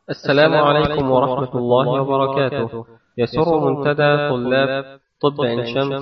السلام عليكم ورحمة الله وبركاته يسر منتدى طلاب طب عين شمس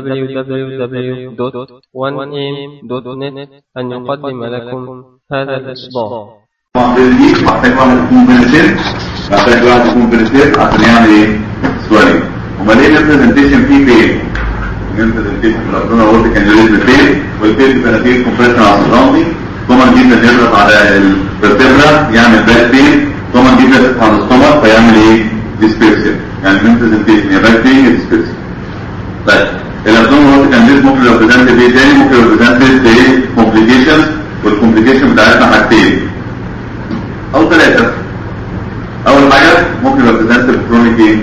www.1am.net أن يقدم لكم هذا الإصدار دي محتاج واحد يكون بنسير محتاج واحد يكون بنسير عشان يعمل ايه؟ سواري امال ايه الريبريزنتيشن فيه فين؟ الريبريزنتيشن في الابدونا قلت كان يريد فين والفين بنتيجه كومبريشن على السراوندينج طبعا جدا يضغط على الفرتبرا يعمل باك بين طبعا جدا يضغط على الستومك فيعمل ايه؟ ديسبيرسيا يعني الريبريزنتيشن يا باك بين يا ديسبيرسيا طيب الابدونا قلت كان ليه ممكن ريبريزنت بايه تاني ممكن ريبريزنت بايه؟ كومبليكيشنز والكومبليكيشن بتاعتنا حاجتين او ثلاثة اول حاجة ممكن ريبريزنت الكرونيك ايه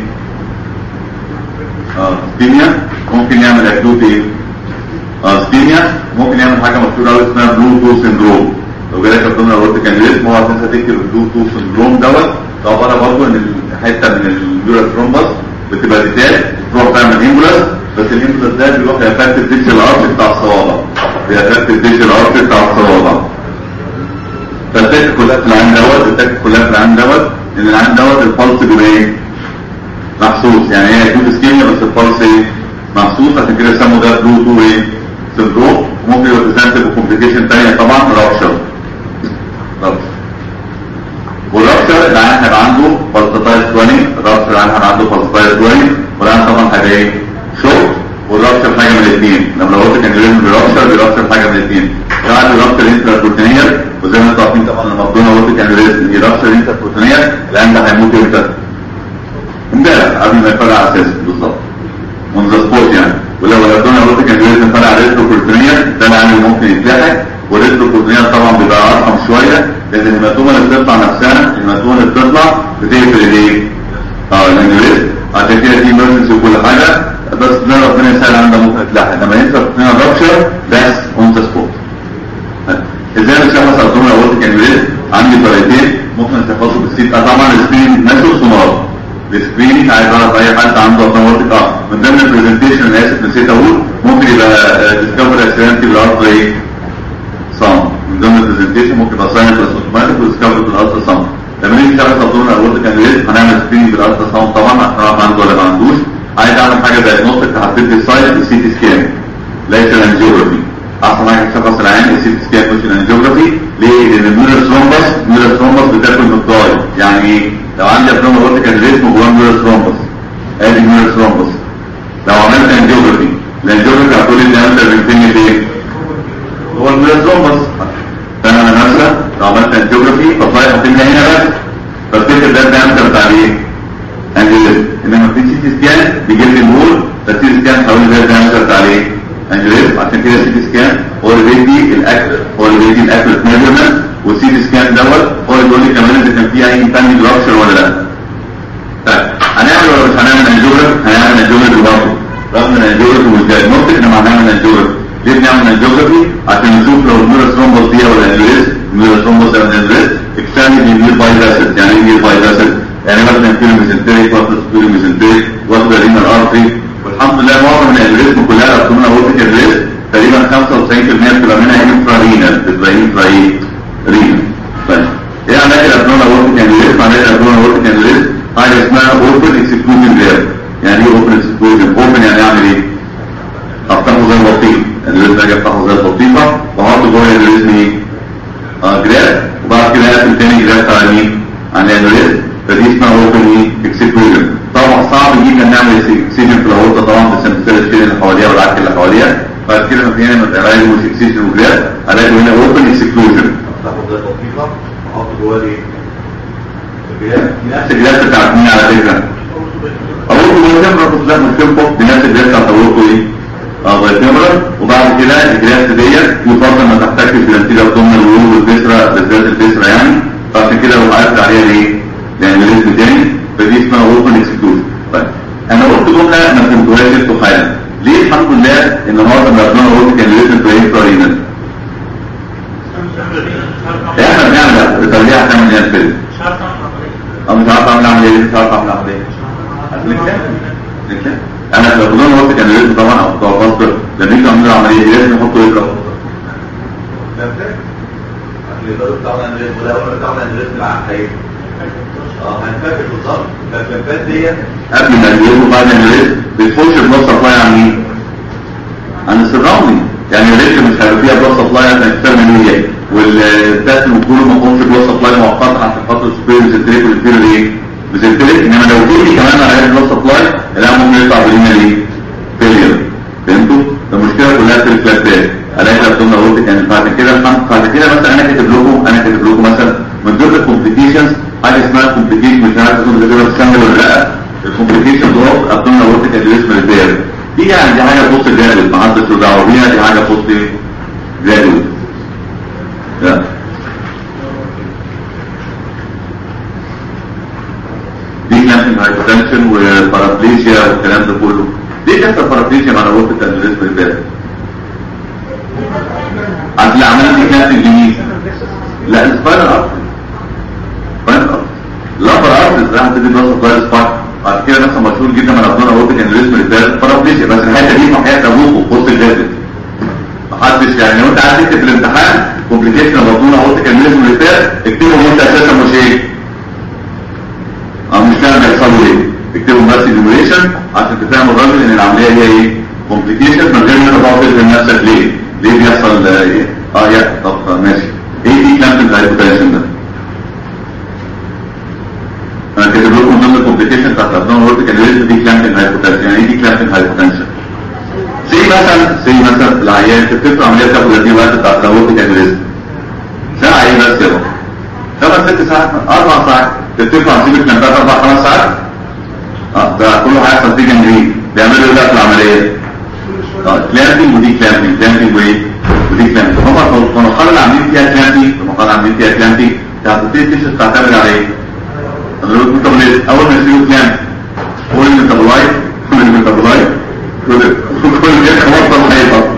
اه سبينيا ممكن يعمل اكيوت ايه اه سبينيا ممكن يعمل حاجة مشهورة قوي اسمها بلو تو سندروم لو جالك ابدومينال اورتيك انيوريزم هو اساسا تكتب البلو تو سندروم دوت ده عبارة برضه ان الحتة من اليورا ثرومبس بتبقى ديتاج تروح تعمل امبولاس بس الامبولاس ده بيروح يافكت الديجيتال ارت بتاع الصوابع بيافكت الديجيتال ارت بتاع الصوابع فالتاك كلها في العين دوت التاك كلها في العين دوت ان العين دوت البلس بيبقى ايه محسوس يعني هي اكيوت اسكيميا بس البلس ايه محسوس عشان كده سموا ده بلو تو ايه سندروم ممكن يبقى تسنتب بكومبليكيشن ثانيه طبعا رابشر رابشر والرابشر العين هيبقى عنده بلسطايز 20 الرابشر العين هيبقى عنده بلسطايز 20 والعين طبعا هيبقى ايه شوك والرابشر حاجه من الاثنين لما قلت كان لازم بالرابشر بالرابشر حاجه من الاثنين بعد الرابشر انترا وزي ما انتم عارفين طبعا لما ربنا قلت كان لازم يرابشر انترا العين ده هيموت امتى؟ امبارح قبل ما يفرع اساسا بالظبط منذ سبورت يعني ولو ربنا قلت كان لازم يفرع ريترو بروتينيا ده العين اللي ممكن يتلاحق والريترو بروتينيا طبعا بيبقى ارقم شويه لان الهيماتوما اللي بتطلع نفسها الهيماتوما اللي بتطلع بتقفل الايه؟ اه الانجليز عشان كده دي ايمرجنسي وكل حاجه بس ده ربنا يسهل عندها ممكن تلاحق لما ينزل بروتينيا رابشر بس اون ذا سبوت ازاي نشخص ارقام الاورتيك انيوريزم عندي طريقتين ممكن تشخصه بالسيت طبعا السكرين ماشي سونار السكرين عايز اعرف اي حد عنده ارقام اورتيك اه من ضمن البرزنتيشن انا اسف نسيت اقول ممكن يبقى ديسكفر اكسيدنتي بالارترا ايه سام من ضمن البرزنتيشن ممكن يبقى ساينس بس اوتوماتيك وديسكفر بالارترا سام لما نيجي نشخص ارقام الاورتيك انيوريزم هنعمل سكرين بالارترا سام طبعا عشان اعرف عنده ولا ما عندوش عايز اعمل حاجه دايجنوستيك هحدد لي السايت بالسي تي سكان ليس الانجيوجرافي احسن حاجه تشخص العين السي تي سكان مش الانجيوجرافي ليه؟ لان الميرور ثرومبس الميرور ثرومبس بتاكل مقدار يعني ايه؟ لو عندي ابنومال اورتيك انيوريزم جواه ميرور ثرومبس ادي ميرور ثرومبس لو عملت انجيوجرافي الانجيوجرافي هتقول لي الدايمتر بينتهي فين؟ هو الميرور ثرومبس فانا انا مثلا لو عملت انجيوجرافي فالطريقه هتملى هنا بس فافتكر ده الدايمتر بتاع ايه؟ انجيوجرافي انما في سي تي سكان بيجيب لي النور فالسي تي سكان حوالي ده الدايمتر بتاع ايه؟ انجليز عشان كده السي تي سكان هو اللي بيدي الاكل هو اللي بيدي الاكل ميجرمنت والسي تي سكان دوت هو اللي بيقول لي كمان اذا كان في اي تاني رابشر ولا لا طيب هنعمل ولا مش هنعمل انجيوجرافي هنعمل انجيوجرافي برضه رغم ان الانجيوجرافي مش دايجنوستيك انما هنعمل انجيوجرافي ليه بنعمل انجيوجرافي عشان نشوف لو الميرس ثرومبوس دي ولا الانجليز الميرس ثرومبوس ولا الانجليز اكسترنال بيميل باي فاسد يعني ايه بيميل باي فاسد يعني مثلا في ميزنتريك واخد سبيرو ميزنتريك واخد رينال ارتري والحمد لله معظم الانجليزم كلها ربنا اورتيك انجليز تقريبا 95% بتبقى منها انفرا رينال بتبقى انفرا ايه رينال طيب ايه علاج الابنونا اورتيك انجليز علاج الابنونا اورتيك انجليز حاجه اسمها اوبن اكسكلوجن جراب يعني ايه اوبن اكسكلوجن اوبن يعني اعمل ايه افتحه زي البطيخ الانجليز ده افتحه زي البطيخه واحط جوه الانجليز ايه اه جراب وبعد كده اقفل تاني جراب على مين على الانجليز فدي اسمها اوبن ايه اكسكلوجن طبعا صعب جدا نعمل اكسجن في الاورطه طبعا بالسنتير الشيل اللي حواليها والعك اللي حواليها بعد كده في هنا متغير مش اكسجن وجلاد الاقي هنا اوبن اكسكلوجن اخد ده لطيفه احط جواه ايه نفس الجلاد بتاعت مين على فكره اورطه جوه كاميرا بتطلع من الكمبو بنفس الجلاد بتاعت اورطه ايه اه بالكاميرا وبعد كده الجلاد ديت يفضل ما تحتكش بالانتيريا ابدومينال وول والبسرة بالذات البسرة يعني فعشان كده وقعت عليها ليه؟ لان الاسم تاني فدي اسمها اوبن اكسكلوجن طيب انا قلت جمله ما فهمتوهاش انتوا حالا ليه الحمد لله ان معظم الابناء قلت كان لازم تلاقيه فرينا احنا بنعمل بترجيع هتعمل ايه الفيلم او مش عارف اعمل عمليه مش عارف اعمل عمليه هتلك لك انا في الابناء قلت كان لازم طبعا او بتوع مصر لما يجوا يعملوا عمليه لازم يحطوا ايه لا يقدروا بتاعنا نريد ولا اول بتاعنا نريد مع الحقيقة اه هنفكر بالظبط الكلامبات دي قبل ما اليوم بعد الريسك بتخش بلس سبلاي عن مين؟ عن السراوندينج يعني الريسك مش هيبقى فيها بلس سبلاي عشان تستخدم ايه والتاس المفروض ما يكونش بلس سبلاي مؤقت عشان خاطر السبير بيزنتريك والسبير ايه؟ بيزنتريك انما لو في كمان على بلس سبلاي الان ممكن يطلع بالينا ايه؟ فيلير فهمتوا؟ المشكله كلها في الكلابات الاقي لابتونا قلت كان بعد كده بعد كده مثلا انا كاتب لكم انا كاتب لكم مثلا من ضمن الكومبليكيشنز حاجه اسمها كومبليكيشن مش عارف تكون تقدر تكمل ولا لا الكومبليكيشن اوف ابدومينال اورتيك انيوريزم ريبير دي يعني دي حاجه بص جادل ما حدش له دعوه بيها دي حاجه بص جادل دي كلامسنج هايبوتنشن وبارابليشيا والكلام ده كله ليه تحصل بارابليشيا مع الاورتيك انيوريزم ريبير؟ عشان العمليه دي كلامسنج لمين؟ لا السباينال ارتري سباينال ارتري الابر ارتري راح تدي دراسه سباينال سباين بعد كده مثلا مشهور جدا من ابناء اورتيك انيوريزم ريبير بارابليشيا بس الحته دي في حياه ابوك وفي وسط الجسد محدش يعني لو انت عايز تكتب في الامتحان كومبليكيشن اوف ابناء اورتيك انيوريزم ريبير اكتبه وانت اساسا مش ايه اه مش فاهم بيحصلوا ايه اكتبوا بس ديموريشن عشان تفهم الراجل ان العمليه هي ايه كومبليكيشن من غير ما انت تقعد تسال نفسك ليه ليه بيحصل آه، ايه اه يا طب آه، ماشي ايه دي كلامة الهايبوتنشن ده انا كاتب لكم ضمن الكومبليكيشن بتاعت الابنون اورتيك انيوريزم دي كلامة الهايبوتنشن يعني ايه دي كلامة الهايبوتنشن سي مثلا سي مثلا العيان تبتدي عمليه تاخد قد ايه وقت بتاعت الاورتيك انيوريزم ساعه ايه بس يا بابا خمس ست ساعات اربع ساعات تتفق عن سيب الكلامات اربع خمس ساعات اه ده كله هيحصل فيه جنرين بيعملوا ايه بقى في العمليه اه كلامبنج ودي كلامبنج كلامبنج وايه ودي كلامبنج هم في المرحله اللي عاملين فيها كلامبنج في المرحله اللي عاملين فيها كلامبنج هتبتدي تكتشف تعتمد على ايه؟ الميتابولايت اول ما يصيروا كلامب كل الميتابولايت كل الميتابولايت كل كل ده كمان هيبقى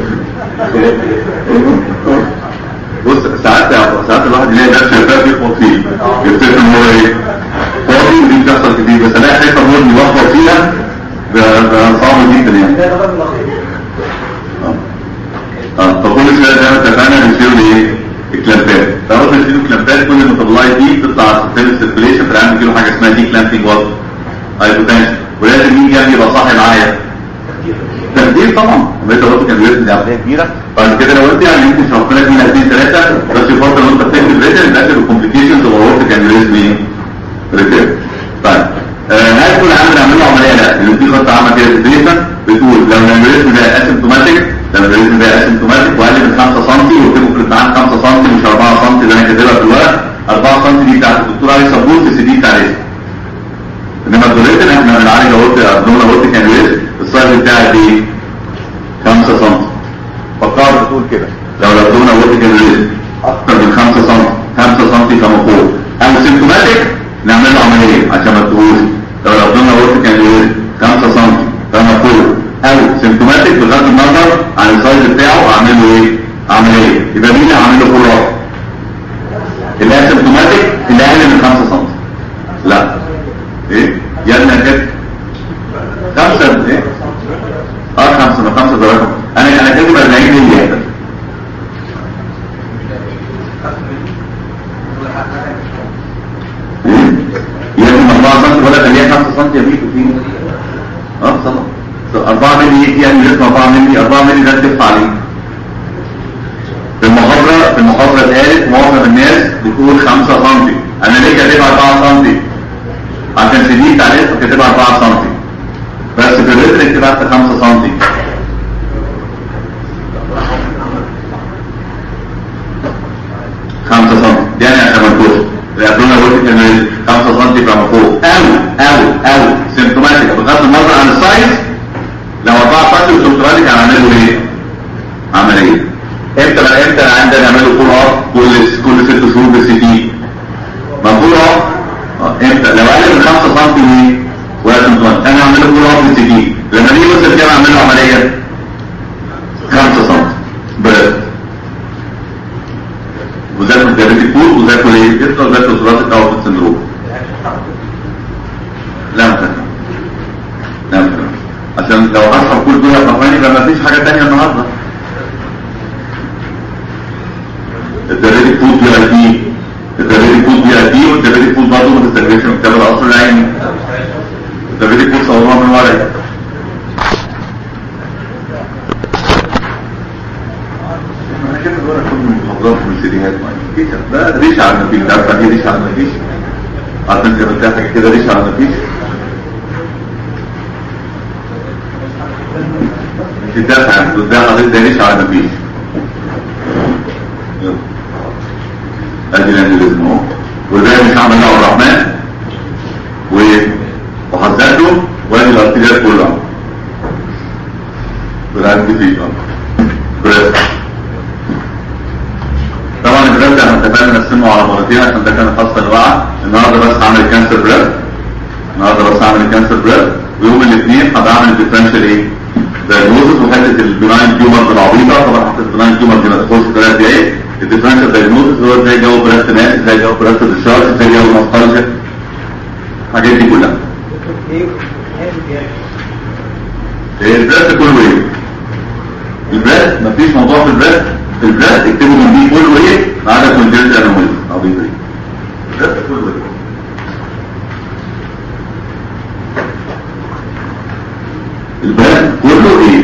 بص ساعات ساعات الواحد يلاقي نفسه يبقى يخبط فيه يفتكر ان هو ايه فاضي ودي بتحصل كتير بس الاقي حته هو اللي يلخبط فيها ده ده صعب جدا يعني اه اه فكل شويه زي ما اتفقنا بيصيروا ايه الكلامبات فاول ما يصيروا الكلامبات كل الميتابولايت دي بتطلع على سيستم السيركيليشن فالعيان بيجيله حاجه اسمها دي كلامبنج وات هايبوتنشن ولازم مين جنبي يبقى صاحي معايا تخدير طبعا بقيت اقول كان بيرسم دي عمليه كبيره بعد كده لو انت يعني يمكن شرحت لك من اثنين ثلاثه بس يفضل لو انت بتكتب ريتن تاكد الكومبليكيشنز وورك كان بيرسم ايه؟ ريتن طيب آه هل كل عامل نعمل له عمليه لا اللي في خطه عامه كده في الديتا بتقول لو الانيوريزم ده اسيمتوماتيك لو الانيوريزم ده اسيمتوماتيك واقل من 5 سم وكتبوا في الامتحان 5 سم مش 4 سم زي ما انا كاتبها في الورق 4 سم دي بتاعت الدكتور علي سبوت بس دي بتاع ريسك انما الدوريتن احنا بنعالج اهوت ابدومينال اورتيك انيوريزم السايز بتاعها ايه 5 سم فقاعدة بتقول كده لو الابدومينال اورتيك انيوريزم اكتر من 5 سم 5 سم فما فوق او سيمتوماتيك نعمل له عمليه عشان ما تقولش لو الابدومينال اورتيك انيوريزم 5 سم فما فوق او سيمتوماتيك بغض النظر عن السايز بتاعه اعمل له ايه عمليه يبقى مين اللي هعمل له فول اب اللي هي سيمتوماتيك اللي اقل من 5 سم لا ايه يا ابني كده خمسة ايه اه خمسة من خمسة درجة انا انا كاتب 40 ملي يا ابني 4 سم ولا خليها 5 سم يا بيكو فيه اه صح 4 ملي يعني لسه 4 ملي 4 ملي ده تدفع عليه في المحاضرة في المحاضرة اتقالت معظم الناس بتقول 5 سم انا ليه كاتبها 4 سم عشان شديد عليه كاتبها 4 سم بس في الريتر اكتبها 5 سم خمسة سم يعني عشان ما تقولش الابدومينال اورتيك انيوريزم 5 سم فما فوق او او او سيمتوماتيك بغض النظر عن السايز لو 4 سم سيمتوماتيك هنعمل له ايه؟ عمليه امتى بقى امتى انا عندي اعمل له فول اب كل كل ست شهور بالسي تي مقبول اه امتى لو اقل من 5 سم ايه؟ واسيمتوماتيك انا هعمل له فول اب بالسي تي لما نيجي وصل كام اعمل له عمليه 5 سم بس وذاكر الدايابيتيك فود وذاكر ايه؟ تسرى وذاكر ثلاثي اوت سندروم لا مش هفهم. لا مش هفهم. عشان لو هشرب كل دول هفهمني يبقى ما فيش حاجه ثانيه النهارده الدايابيتيك فود بي اي تي الدايابيتيك فود بي اي تي والدايابيتيك فود مفيش عارف انت عملتها حاجه كده ليش على مفيش مش تدافع انت بتدافع حضرتك ده ليش على مفيش يلا. ادي الانجليزم اهو وده مش عمل له الرحمن و وحذرته وادي الارتجال كله بالعكس فيه بريس طبعا البريس ده احنا اتفقنا نقسمه على مرتين عشان ده كان الفصل اللي وقع النهارده بس هعمل كانسر بريس النهارده بس هعمل كانسر بريس ويوم الاثنين هبقى اعمل الديفرنشال ايه؟ دايجنوزس وحته البناين تيومر العبيطه طبعا حته البناين تيومر دي ما تاخدش ثلاث دقايق الديفرنشال دايجنوزس اللي هو ازاي جو بريست ناس ازاي جو بريست ديشارج ازاي جو نوستالجيا الحاجات دي كلها البريست كله ايه؟ البريست مفيش موضوع في البريست في البريست اكتبوا جنبيه كله ايه؟ ما عدا كونجنت انوميز عبيطه دي البريست كله ايه؟ البريست كله ايه؟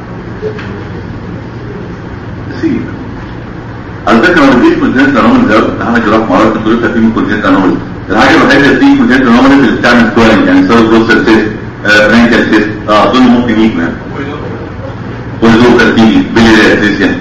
سي على فكره ما فيش كونجنت انوميز ده احنا جراح مرات كنت لسه في كونجنت انوميز الحاجه الوحيده اللي في كونجنت انوميز اللي بتعمل سوالنج يعني سيرو بروستال سيست برانكال سيست اه دول ممكن يجي منها وزو ترتيبي بلي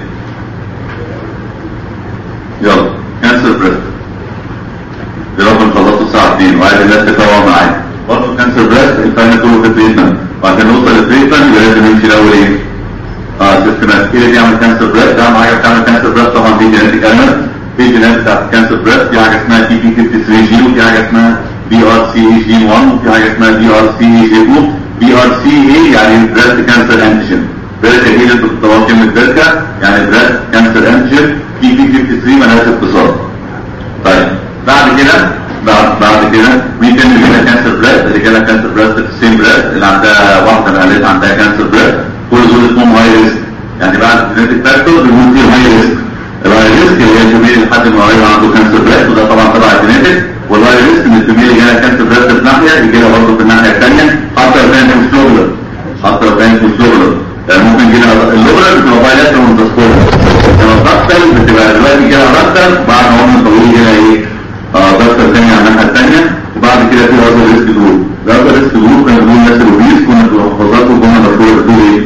يلا كانسر بريست يا رب نخلصه الساعه 2 وعايز الناس تتابع معايا برضه كانسر بريست الفاينل كله في التريتمنت وعشان نوصل للتريتمنت يبقى لازم نمشي الاول ايه؟ اه سيستماتيك ايه بيعمل كانسر بريست اهم حاجه بتعمل كانسر بريست طبعا في جينيتيك ايلمنت في جينات بتاعت كانسر بريست في حاجه اسمها تي بي 53 جي وفي حاجه اسمها بي ار سي اي جي 1 وفي حاجه اسمها بي ار سي اي جي 2 بي ار سي اي يعني بريست كانسر انتيجين بريست ايه اللي بتطلع كلمه بريستا يعني بريست كانسر انتيجين تي بي 53 ملهاش اتصال طيب بعد كده بعد بعد كده مين تاني اللي جالها كانسر بريست اللي جالها كانسر بريست في السيم بريست اللي عندها واحده من العائلات عندها كانسر بريست كل دول اسمهم هاي ريسك يعني بعد الجينيتك فاكتور بيكون فيه هاي ريسك الهاي ريسك اللي هي الفيميل لحد ما قريب عنده كانسر بريست وده طبعا تبع الجينيتك والهاي ريسك ان الفيميل اللي جالها كانسر بريست في ناحيه يجي لها برضه في الناحيه الثانيه حتى لو كانت مش لوبلر حتى لو كانت مش لوبلر يعني ممكن يجي لها اللوبلر بتبقى بايلاتر ومتسكوره لما الضغطل بتبقى دلوقتي يجي لها ضغطل بعد ما عمر طويل يجي لها ايه؟ اه ضغطه ثانيه على الناحيه الثانيه وبعد كده في هذا ريسك جروب هذا ريسك جروب كان بيقول الناس الاوبيس كنا محافظات وكنا مشهوره بتقول ايه؟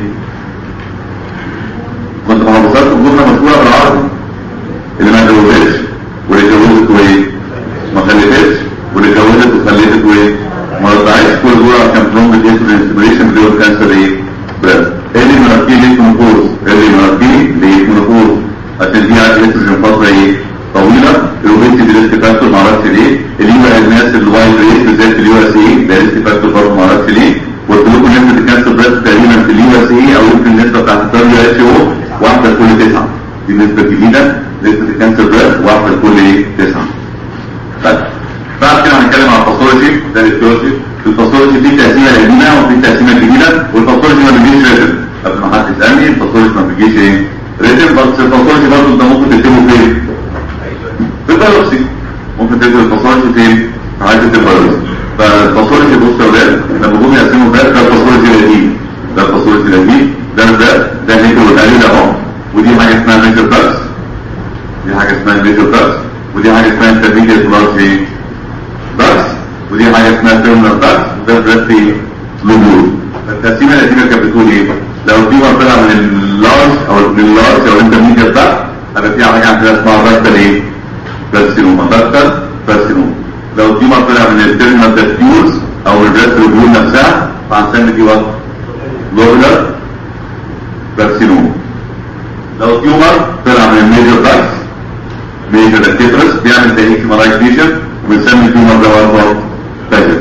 كنت محافظات وكنا مشهوره بالعربي اللي ما اتجوزتش واللي اتجوزت وايه؟ ما خلفتش واللي اتجوزت وخلفت وايه؟ ما رضعتش كل دول كان بلوم بالجسم انسبريشن بيقول كانسر ايه؟ بريست اللي منافيه ليه منوبوز اللي منافيه ليه منوبوز عشان دي عايز استروجين فتره ايه؟ طويله الاوبيسي دي ريسك فاكتور معرفش ليه اللي هو الناس الوايد ريس بالذات في اليو اس اي ده ريسك فاكتور برضه معرفش ليه قلت لكم نسبه الكانسر بريست تقريبا في اليو اس اي او يمكن النسبه بتاعت الدبليو اتش او واحده لكل تسعه دي نسبه جديده نسبه الكانسر بريست واحده لكل ايه؟ تسعه طيب بعد كده هنتكلم عن الباثولوجي ده الباثولوجي في الباثولوجي في تقسيمه قديمه وفي تقسيمه جديده والباثولوجي ما بيجيش ريتم قبل ما حد يسالني الباثولوجي ما بيجيش ايه؟ ريتم بس الباثولوجي برضه انت ممكن تكتبه فين؟ في البيولوجي ممكن تكتب الباثولوجي فين؟ في حته البيولوجي فالباثولوجي بص يا ولاد لما بيجوا يقسموا ده ده الباثولوجي القديم ده الباثولوجي القديم ده ده ده نيكل والقليل اهو ودي حاجه اسمها ميجر باكس دي حاجه اسمها ميجر باكس ودي حاجه اسمها انترميديت لارج باكس ودي حاجه اسمها تيرمينال باكس وده بريستي لوبول التقسيمه القديمه كانت بتقول ايه؟ لو في طلع من اللارج او من اللارج او الانترميديت باكس هيبقى في حاجه عندنا اسمها باكتر ايه؟ كارسينوما باكتر كارسينوما لو التيومر طلع من التيرمينال داكتيولز او البريست لوبول نفسها فهنسمي دي وات لوبولار كارسينوما لو التيومر طلع من الميجر باكس ميجر داكتيفرس بيعمل زي اكسمالايزيشن وبنسمي التيومر ده وات فاجت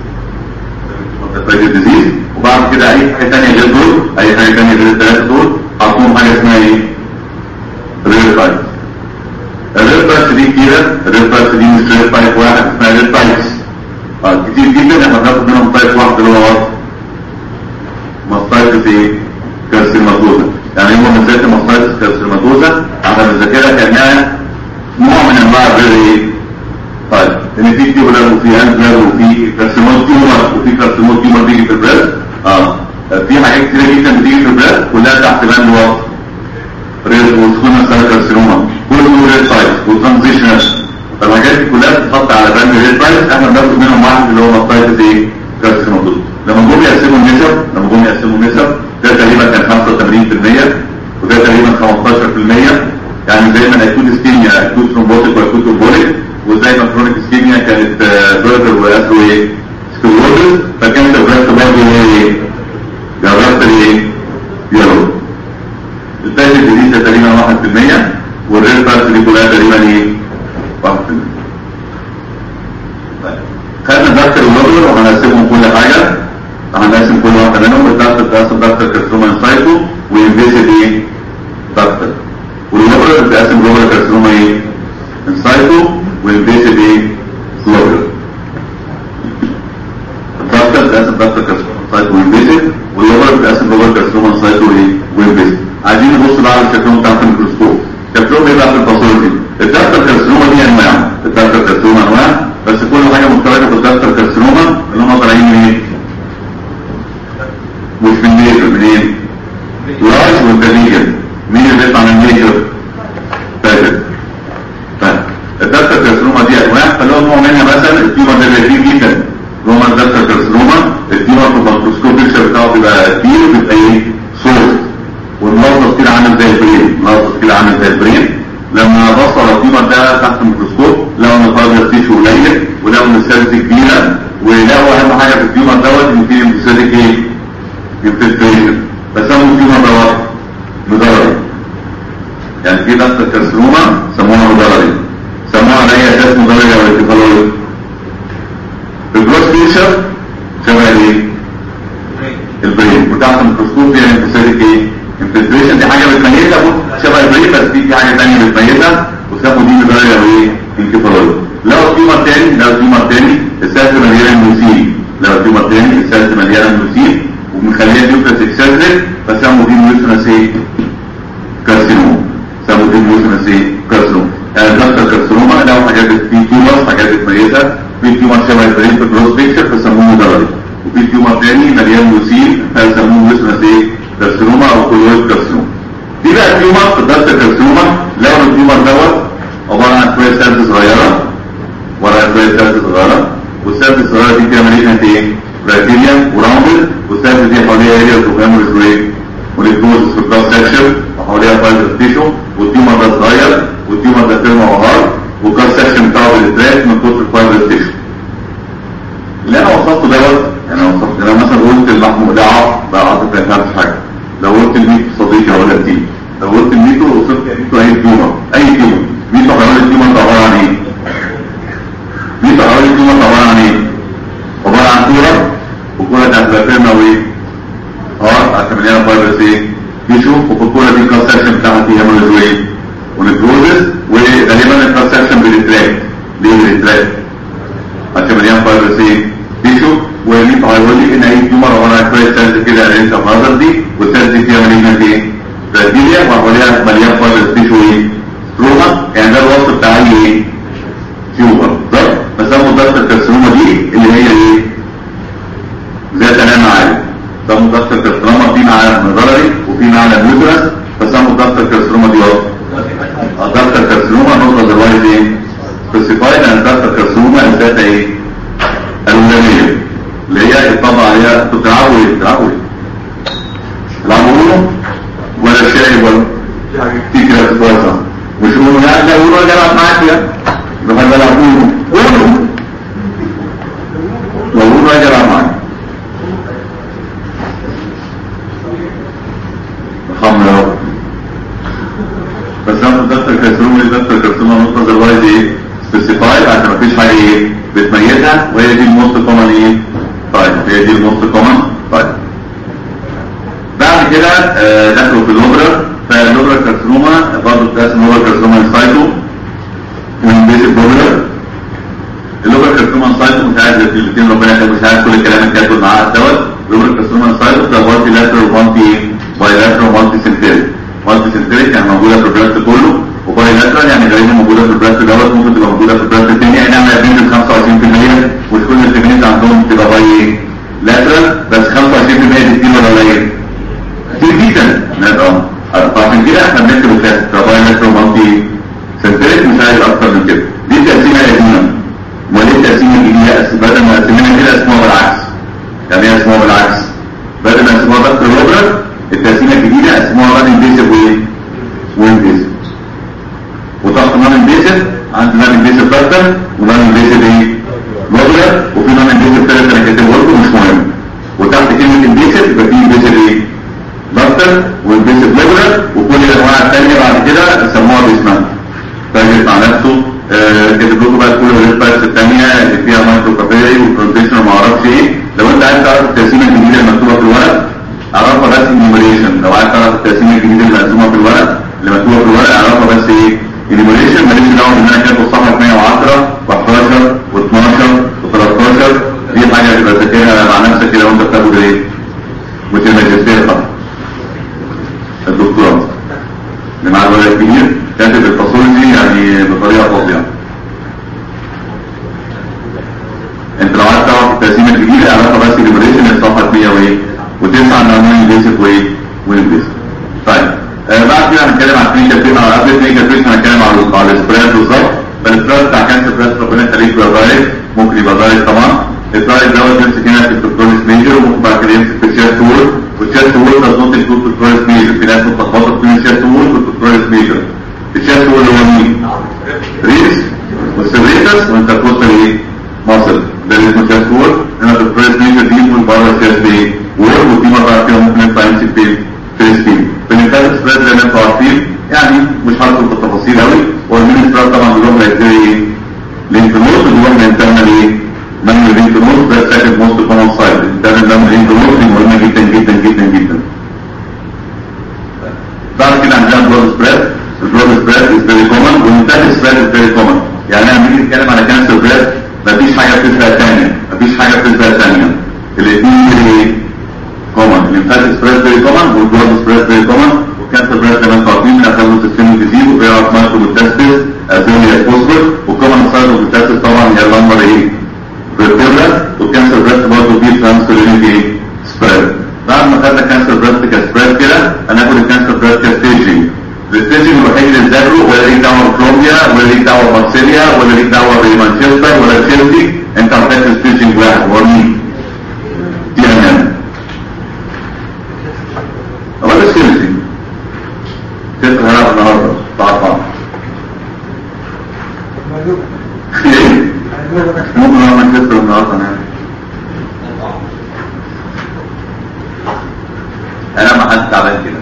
فاجت ديزيز وبعد كده اي حاجه ثانيه غير دول اي حاجه ثانيه غير الثلاثه دول هتكون حاجه اسمها ايه؟ رير تايب الرير تايبس دي كتيرة الرير تايبس دي مش رير تايب واحد اسمها رير تايبس اه كتير جدا احنا بناخد منهم تايب واحد اللي هو ماستايتس ايه؟ كارسيماتوزا يعني هو من ذات ماستايتس كارسيماتوزا احنا بنذاكرها كانها نوع من انواع الرير ايه؟ طيب ان في تيوبولار وفي انجلر وفي كارسيموت تيومر وفي كارسيموت تيومر بيجي في البريست اه في حاجات كتيرة جدا بتيجي في البريست كلها تحت بند وسط رير وسكونا سيل كارسينوما كل دول رير تايبس وترانزيشنال فالحاجات دي كلها بتتحط على بند ريد برايس احنا بناخد منهم واحد اللي هو ماستايتس ايه كارسينوتوز لما جم يقسموا النسب لما جم يقسموا النسب ده تقريبا كان 85% وده تقريبا 15% يعني زي ما الاكوت اسكيميا اكوت ثرومبوتيك واكوت امبوليك وزي ما كرونيك اسكيميا كانت بيرجر واثرو ايه سكلوزس فكانت البريست برضه ايه جربت ايه يلو الثالث الجديد ده تقريبا 1% والريد بارت دي كلها تقريبا ايه 1% طيب. خدنا الدكتور والنظر وهنقسمهم كل حاجه هنقسم كل واحده منهم الدكتور بتقسم دكتور كارسينوما انسايتو وانفيسيد ايه دكتور والنظر بتقسم جوه كارسينوما ايه انسايتو وانفيسيد ايه لوبر الدكتور بتقسم دكتور كارسينوما انسايتو وانفيسيد واللوبر بتقسم جوه كارسينوما انسايتو ايه وانفيسيد عايزين نبص بقى على شكلهم تحت الميكروسكوب شكلهم ايه بقى في الباثولوجي الدكتور كارسينوما دي انواع الدكتور كارسينوما انواع بس كل حاجه مشتركه في الدكتور كارسينوما اللي هم طالعين منين؟ مش من ميجر منين؟ لارج والتميجر مين اللي بيطلع من ميجر؟ فاجر طيب الدكتور كارسينوما دي انواع فاللي هو نوع منها مثلا التيومر ده بيبقى جدا اللي هو الدكتور كارسينوما التيومر في الميكروسكوب بيكشر بتاعه بيبقى كتير وبيبقى ايه؟ صوت والنظر كده عامل زي البرين النظر كده عامل زي البرين لما بص على التيومر ده تحت الميكروسكوب لقوا ان الفايبر تيشو قليل ولقوا ان السيلز كبيره ولقوا اهم حاجه في التيومر دوت ان فيه امتسادك ايه؟ انفلتريشن فسموا التيومر دوت مضرري يعني في دكتور كارسينوما سموها مضرري سموها على اي اساس مضرري او انتقالوي الجروس فيشر شبه ايه؟ البرين وتحت الميكروسكوب فيها انفلتريشن ايه؟ انفلتريشن دي حاجه بتميزها شبه البرين بس في في حاجه ثانيه بتميزها وسموا دي مضرري او ايه؟ انكفالوي لو تيومر تاني لو تيومر تاني السيلز مليانه نوسيل لو تيومر تاني السيلز مليانه نوسيل ومخليها نيوكليس اكسنتريك فسموا دي نيوكليس ايه؟ كارسينوم سموا دي نيوكليس ايه؟ كارسينوم يعني الدكتور كارسينوما لو حاجات في تيومر حاجات بتميزها في تيومر شبه البرين في الجروس بيكتشر فسموه مضرري وفي تيومر تاني مليان نوسيل فسموه نيوكليس ايه؟ كارسينوما او كولويد كارسينوما دي بقى التيومر في الدكتور كارسينوما لو التيومر دوت عباره عن شويه سيلز صغيره ورا شويه سيلز صغيره والسيلز الصغيره دي فيها مالجنت ايه؟ براكتيريا وراوندد والسيلز دي حواليها اريا وكاميرز وايه؟ ونيكروزس في الكلاس سكشن وحواليها فايبر تيشو والتيومر ده صغير والتيومر ده ترمى وهار والكلاس سكشن بتاعه بالذات من كتر الفايبر تيشو اللي انا وصلته دوت يعني انا وصلت انا مثلا قلت المحمود ده عرض ده عرض ما يفهمش حاجه لو قلت الميتو صديقي ولا تيم لو قلت الميتو وصلت الميتو اي تيومر اي تيومر ميتو حوالي التيومر ده عباره عن ايه؟ ميتو حوالي التيومر ده عباره عن ايه؟ عباره عن كوره والكوره دي هتبقى فيرما وايه؟ اه عشان مليانه فايبرز ايه؟ تيشو وفي الكوره دي الكلاس سكشن بتاعها فيها هيموريز وايه؟ ونكروزس وغالبا الكلاس سكشن بيريتراكت ليه بيريتراكت؟ عشان مليان فايبرز ايه؟ تيشو وميتو هيقول لي ان اي تيومر عباره عن شويه سيلز كده اللي انت النظر دي والسيلز دي فيها مالجنت ايه؟ بكتيريا وحواليها مليان فايبرز تيشو ايه؟ تروما يعني ده الوصف بتاع اي ايه؟ تيومر بالظبط فسموا ضغط الكارسينوما دي اللي هي ايه؟ ذات نعم عالي سموا ضغط الكارسينوما في معاها نظري وفي معاها نيوترس فسموا ضغط الكارسينوما دي وصف ضغط الكارسينوما نقطه دلوقتي ايه؟ سبيسيفايد ان ضغط الكارسينوما ذات ايه؟ الأولانية اللي هي يطبع عليها انتوا بتلعبوا ايه؟ بتلعبوا ايه؟ تلعبوا اونو ولا شاي ولا في حاجة كتير كده بتتوزع مش اونو لا لا اونو انا العب معاك يا نروح نلعب اونو اونو لو اونو اجي العب معاك الحمد لله بس انا الدكتور كارسينوما الدكتور كارسينوما نقطة دلوقتي ايه؟ سبيسيفايد عشان مفيش حاجة ايه؟ بتميزها وهي دي الموست كومن ايه؟ طيب هي دي الموست كومن طيب بعد كده آه، دخلوا في اللوبرا فاللوبرا كارسينوما برضه بتقسم لوبرا كارسينوما انسايتو والبيسك لوبرا اللوبرا كارسينوما انسايتو مش عارف الاثنين ربنا يخليك مش عارف كل الكلام اللي كاتبه معاه دوت اللوبرا كارسينوما انسايتو بتبقى مالتي لاترال ومالتي باي لاترال ومالتي سنتريك مالتي سنتريك يعني موجوده في البلاست كله وباي لاترال يعني غالبا موجوده في البلاست دوت ممكن تبقى موجوده في البلاست الثاني يعني نعمل بين 25% مش كل الفيمينيز عندهم تبقى باي لاترال بس 25% دي كتير ولا قليل؟ كتير جدا اه فعشان كده احنا بنكتب الكلاس باي لاترال مالتي سنتريك مش عايز اكتر من كده دي تقسيم الجديده بدل ما قسمناها كده اسمها بالعكس يعني ايه اسمها بالعكس بدل ما اسمها ضغط الروبر التقسيمه الجديده اسمها نون انفيسيف وايه؟ وانفيسيف وضغط نون انفيسيف عندي نون انفيسيف ضغط ونون انفيسيف ايه؟ روبر وفي نون انفيسيف ثالث انا كاتبه لكم مش مهم وتحت كلمه انفيسيف يبقى في انفيسيف ايه؟ ضغط وانفيسيف روبر وكل الانواع الثانيه بعد كده يسموها باسمها تاجر مع نفسه آه، كاتب لكم بقى كل الريسبايتس الثانيه اللي فيها مايكرو كافيه وبرزنتيشن وما اعرفش ايه لو انت عايز تعرف التقسيمه الجديده اللي مكتوبه في الورق اعرفها بس انيميريشن لو عايز تعرف التقسيمه الجديده اللي مرسومه في الورق اللي مكتوبه في الورق اعرفها بس ايه انيميريشن ماليش دعوه بان انا كاتب الصفحه 110 و11 و12 و13 دي حاجه تبقى تذاكرها مع نفسك كده وانت بتاخد ايه والماجستير طبعا الدكتوراه اللي مع الولد الكبير كاتب الباثولوجي يعني بطريقه فظيعه انت لو عايز تعرف التقسيمه الجديده اعرفها بس الريموليشن الصفحه 100 وايه وتسعه ان انا انجليزي وايه وانجليزي طيب آه بعد كده هنتكلم عن كلينيكال فيشن قبل الكلينيكال فيشن هنتكلم على على السبريد بالظبط فالسبريد بتاع كانسر بريست ربنا يخليك يبقى دايركت ممكن يبقى دايركت طبعا الدايركت دوت يمسك هنا في البروتونيس ميجر وممكن بعد كده يمسك في الشيست وول والشيست وول does not include البروتونيس ميجر في ناس متلخبطه بين الشيست وول والبروتونيس ميجر الشيست وول هو مين؟ ريس والسيريتس والانتركوستال ايه؟ ماسل ده اللي اسمه شيست وول هنا في البروتونيس ميجر دي من بره الشيست ايه؟ وول ودي مرة كده ممكن يطلع يمسك في فلسطين بالنسبه سبريد زي ما انتم عارفين يعني مش هدخل في التفاصيل قوي والمين سبريد طبعا بيروح هيبتدي ايه؟ لينك نود اللي هو من انترنال ايه؟ من لينك نود ده ساكن موست كومن سايد الانترنال ده من لينك نود دي مهمه جدا جدا جدا جدا بعد كده عندنا بلود سبريد البلود سبريد از فيري كومن والانتاج سبريد از فيري كومن يعني لما نيجي نتكلم على كانسر بريد مفيش حاجه بتسبق ثانيه مفيش حاجه بتسبق ثانيه الاثنين ايه؟ كومن الليمفاتيك سبريد فيري كومن والبلود سبريد فيري كومن والكانسر بريد زي ما انتم عارفين من اسباب السيستم ديزيز وبيعرف مايكرو ميتاستيز ازولي اسبوسبر والكومن سايد اوف ميتاستيز طبعا هي اللمبر ايه؟ فيرتيبرا والكانسر بريد برضه فيه ترانسفيرينج ايه؟ سبريد بعد ما خدنا كانسر بريد كسبريد كده هناخد الكانسر بريد كستيجنج الستيجنج الوحيد اللي نذاكره ولا ليك دعوه بكولومبيا ولا ليك دعوه بمارسيليا ولا ليك دعوه بمانشستر ولا تشيلسي انت محتاج ستيجنج واحد هو مين؟ دي امان ولا تشيلسي تسعة هنا النهارده بعد بعض ايه؟ ممكن نروح مانشستر النهارده نعمل انا ما حد تعبان كده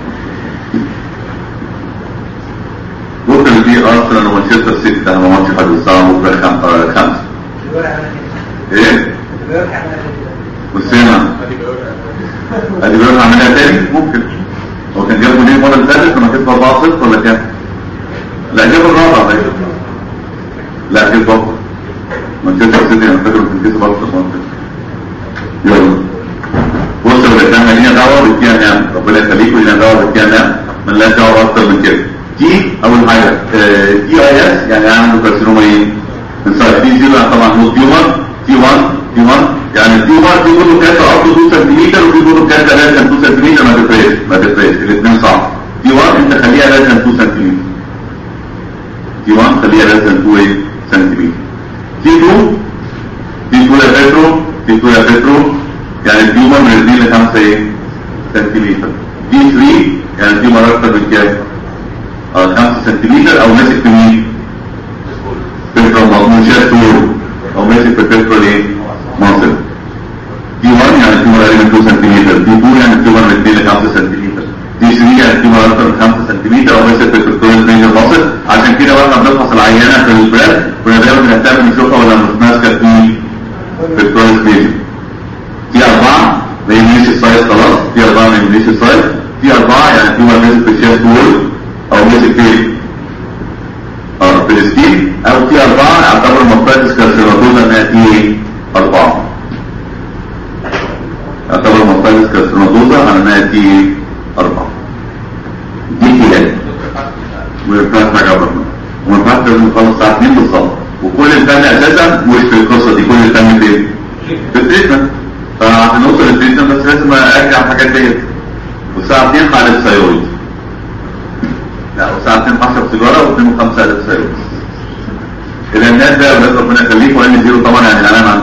بكره في ارسنال ومانشستر سيتي انا ما ماتش حد الساعه بكره خم- آه، خمسة ايه؟ والسيما ادي بيقول عملها تاني ممكن هو كان جاب جولين المره اللي فاتت لما كسب 4 0 ولا كام؟ لا جاب الرابع ده لا كسب اكتر مانشستر سيتي انا فاكر كان كسب اكتر من كده. يلا بص يا ولاد احنا لينا دعوه بالكيان نعم ربنا يخليكم لينا دعوه بالكيان نعم مالناش دعوه اكتر من كده تي اول حاجه تي اي اس يعني عنده كارسينوما ايه؟ انسايد تي زيرو يعني طبعا هو تيومر تي 1 تي 1 يعني التيومر في بيقولوا كانت اب تو 2 سم وفي بيقولوا كانت لازم 2 سم ما تفرقش ما تفرقش الاثنين صح تي 1 انت خليها لازم 2 سم تي 1 خليها لازم 2 ايه سم تي 2 تي 2 يا بترو تي 2 يا بترو يعني التيومر من 2 ل 5 ايه سنتيمتر دي 3 يعني التيومر اكتر من كام؟ اه 5 سنتيمتر او ماسك في مين؟ بترو مضمون شاستور او ماسك في البترو ايه؟ مصر دي 1 يعني التيومر اقل من 2 سنتيمتر دي 2 يعني التيومر من 2 ل 5 سنتيمتر دي 3 يعني التيومر اكتر من 5 سنتيمتر او ماسك في البترو ميجر مصر عشان كده بقى بنفحص العينه في البلاد كنا دايما بنهتم نشوفها ولا مش ماسكه في بترو ميجر في أربعة ما يمليش السايز خلاص في أربعة ما يمليش السايز في أربعة يعني في واحد ماسك في الشيست وول أو ماسك في اه في السكين أو في أربعة يعتبر مقاطس كارسينوتوزا إنها في إيه؟ أربعة يعتبر مقاطس كارسينوتوزا على إنها في إيه؟ أربعة دي كده وينفعش حاجة برضه وما ينفعش لازم نخلص الساعة 2 بالظبط وكل الفن أساسا مش في القصة دي كل الفن فين؟ في التريتمنت فعشان نوصل للتريتمنت بس لازم ارجع الحاجات ديت والساعة 2 حالة ثايرويد لا والساعة 2 10 سيجارة و2 و5 حالة ثايرويد الى الناس ده ولاد ربنا يخليك وان زيرو طبعا يعني العلامة عند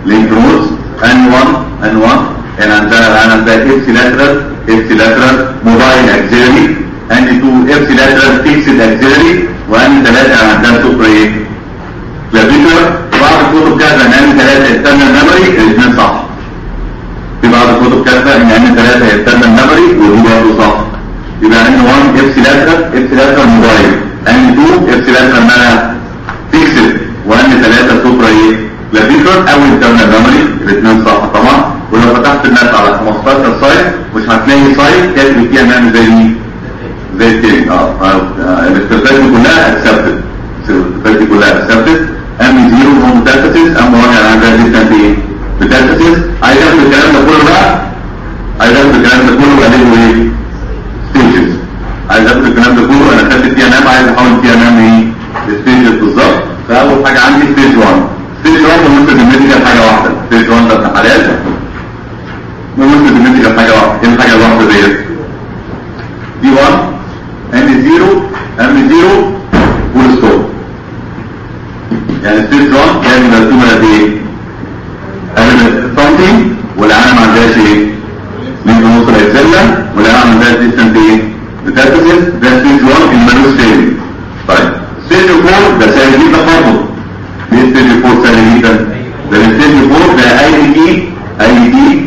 lymph nodes N1 N1 and عندها عندها ipsilateral ipsilateral mobile axillary N2 ipsilateral fixed axillary وأن ثلاثة عندها سوبر ايه clavicular بعض الكتب كاتبة ان ان ثلاثة external memory الاثنين صح في بعض الكتب كاتبة ان ان ثلاثة external memory ودي برضه صح يبقى ان 1 ipsilateral ipsilateral mobile ان 2 ipsilateral مالها fixed وان ثلاثة سوبر ايه clavicular او internal memory الاثنين صح طبعا ولو فتحت النت على 15 سايت مش هتلاقي سايت كاتب فيها نعمل زي دي زي التاني اه اه الاستراتيجي دي كلها اكسبتد الاستراتيجي دي كلها اكسبتد ام زيرو هو متاسس ام 1 يعني عندها ديستانت ايه متاسس عايز اخد الكلام ده كله بقى عايز اخد الكلام ده كله اقلبه ايه ستيجز عايز اخد الكلام ده كله انا خدت فيها نام عايز احاول فيها نام ايه ستيجز بالظبط فاول حاجه عندي ستيج 1 ستيج 1 ممكن الميديكال حاجه واحده ستيج 1 ده ابن حلال ممكن الميديكال حاجه واحده ايه الحاجه الواحده ديت دي 1 ام 0 ام 0 فول ستوب يعني ستيج 1 كان مرسومه قد ايه؟ element something والعالم ما عندهاش ايه؟ من نص الاكزيلا والعالم ما عندهاش ديستنت ايه؟ ميتافيزيس ده ستيج 1 المالوس تاني طيب ستيج 4 ده سهل جدا برضه ليه ستيج 4 سهل جدا؟ ده ستيج 4 ده اي دي اي دي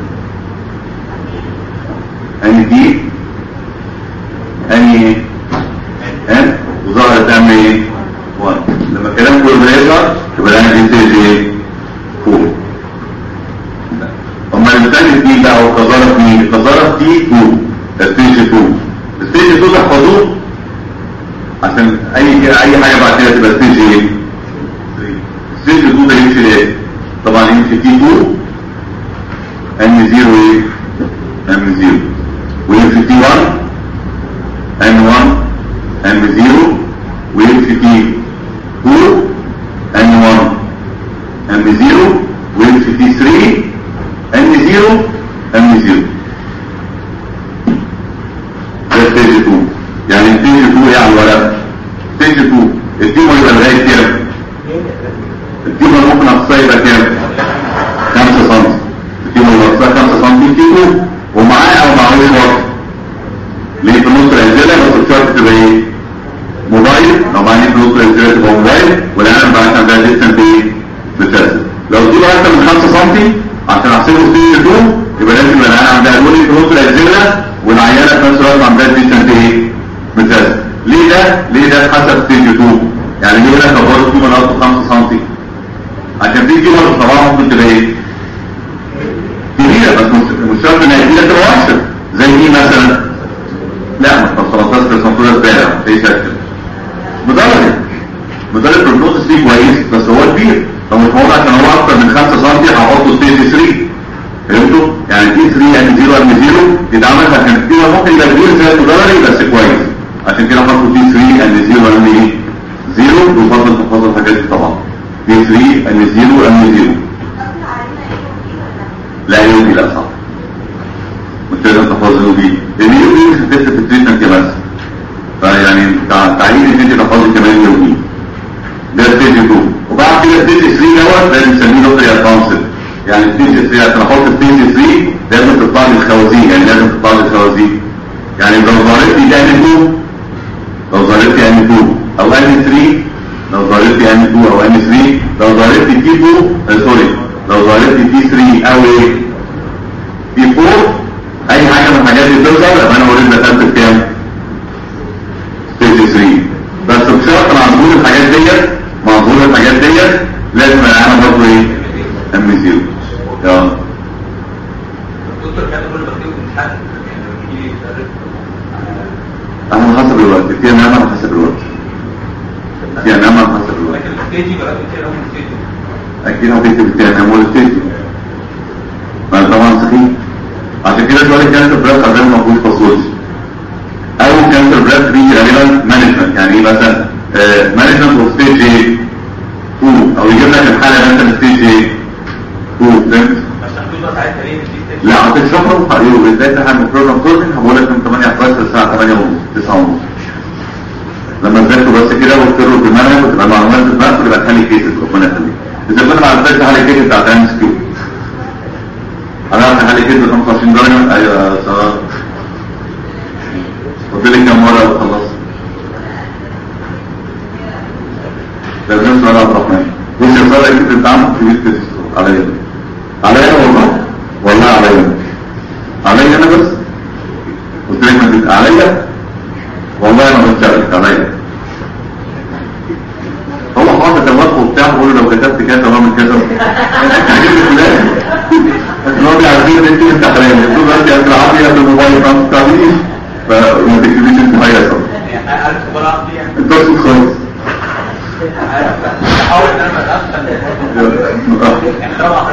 اي دي اني ان وظهرت تعمل ايه 1 لما الكلام كله ده يظهر يبقى انا دي ستيج ايه 4 اما الثاني دي بقى وقذاره مين قذاره دي 2 ده ستيج 2 ستيج 2 تحفظوه عشان اي اي حاجه بعد كده تبقى ستيج ايه ستيج 2 ده يمشي ايه طبعا يمشي تي 2 ان 0 ايه ام 0 ويمشي تي 1 N1 M0 ويمشي فيه 2 N1 M0 ويمشي فيه 3 N0 M0 ده ستيج 2 يعني ستيج 2 ايه على الورق ستيج 2 التيمور يبقى لغايه كام التيمور ممكن اقصاه يبقى كام 5 سم التيمور يبقى اقصاه 5 سم تي 2 ومعاه او معهوش وقت ليه في النص الانزله بس الشرط تبقى ايه موبايل لو معايا في النص الانزله تبقى موبايل والعالم بعد عندها ديستنت ايه بتسلسل لو دي بقى اكتر من 5 سم عشان احسبه ستيج 2 يبقى لازم يبقى العيان عندها لوني في نص الانزله والعيانه في نفس الوقت عندها ديستنت ايه بتسلسل ليه ده ليه ده حسب ستيج 2 يعني ليه هنا كبرت في مناطق 5 سم عشان في كيمر طبعا ممكن تبقى ايه كبيره بس مش شرط انها كبيره تبقى وحشه زي دي مثلا لا مش 15 سنتيمتر زباله ايه شكل مدرج مدرج البروتوس فيه كويس بس هو كبير لو مش موضع عشان هو اكتر من 5 سم هحطه ستيج 3 فهمتوا؟ يعني تي 3 ام 0 ام 0 يتعمل عشان الكيلو ممكن يبقى كبير زي المدرج بس كويس عشان كده حطوا تي 3 ام 0 ام ايه 0 ويفضل تحفظوا الحاجات دي طبعا تي 3 ام 0 ام 0 لا يومي لا صح مش لازم تحفظوا دي لان يومي مش هتفرق في التريتمنت بس فيعني تع- تعيين ان انت تحفظي كمان يومي ده ستيج 2 وبعد كده ستيج 3 دوت لازم نسميه لوكري ادفانسد يعني ستيج 3 عشان احط ستيج 3 لازم تطلع لي الخوازيق يعني لازم تطلع لي الخوازيق يعني لو ظهرت لي ان 2 لو ظهرت لي ان 2 او ان 3 لو ظهرت لي ان 2 او ان 3 لو ظهرت لي تي 2 آه، سوري لو ظهرت لي تي 3 او ايه تي 4 اي حاجه من الحاجات دي تظهر يبقى انا اوريدي دخلت في كام؟ ستيج 3 بس بشرط مع ظهور الحاجات ديت مع ظهور الحاجات ديت لازم العالم برضه ايه؟ ام زيرو يلا الدكتور كان كل بكتيريا بتتحقق يعني لما بيجي يدرس انا حسب الوقت في انام على حسب الوقت في انام على حسب الوقت لكن الستيجي بقى كتير قوي الستيجي اكيد هتكتب في انام ولا ستيج ما طبعا صحيح عشان كده سؤال الكانسر بريست غالبا ما فيهوش باثولوجي او كانسر بريست دي غالبا مانجمنت يعني ايه مثلا مانجمنت اوف ستيج ايه 2 او يجيب لك الحاله مثلا ستيج ايه 2 فهمت ما شرحتوش بقى ساعتها ليه في ستيجي لا هتشرحه ايوه ازاي تعمل بروجرام كورسنج هقول لك من 8 11 الساعه 8 ونص 9 ونص لما تذاكروا بس كده وتقروا في المنهج وتبقى المعلومات في دماغك وتبقى تحل كيسز ربنا يخليك اذا كنا ما عرفتش حل الكيس بتاعت ام اس كيو هنعرف حل الكيس ب 25 درجه ايوه يا ساره قلت لك كم مره وخلص ده بنفس سؤال عبد الرحمن بص يا ساره الكيس بتاعنا في بيت كيس عليا عليا والله والله عليا عليا انا بس قلت لك ما تبقى عليا والله ما قلت عليك عليا هو حاطط الوقت وبتاع بيقول لو كتبت كذا واعمل كذا هجيب فلان لكن هو بيعرفين ان انت انت حرام يقول انت هتلعبي قبل الموبايل ما تستعمليش فما تكتبيش انت مهيئه يعني عارف الصراحه دي يعني انت اسكت خالص احاول ان انا ما اتاثر يعني طبعا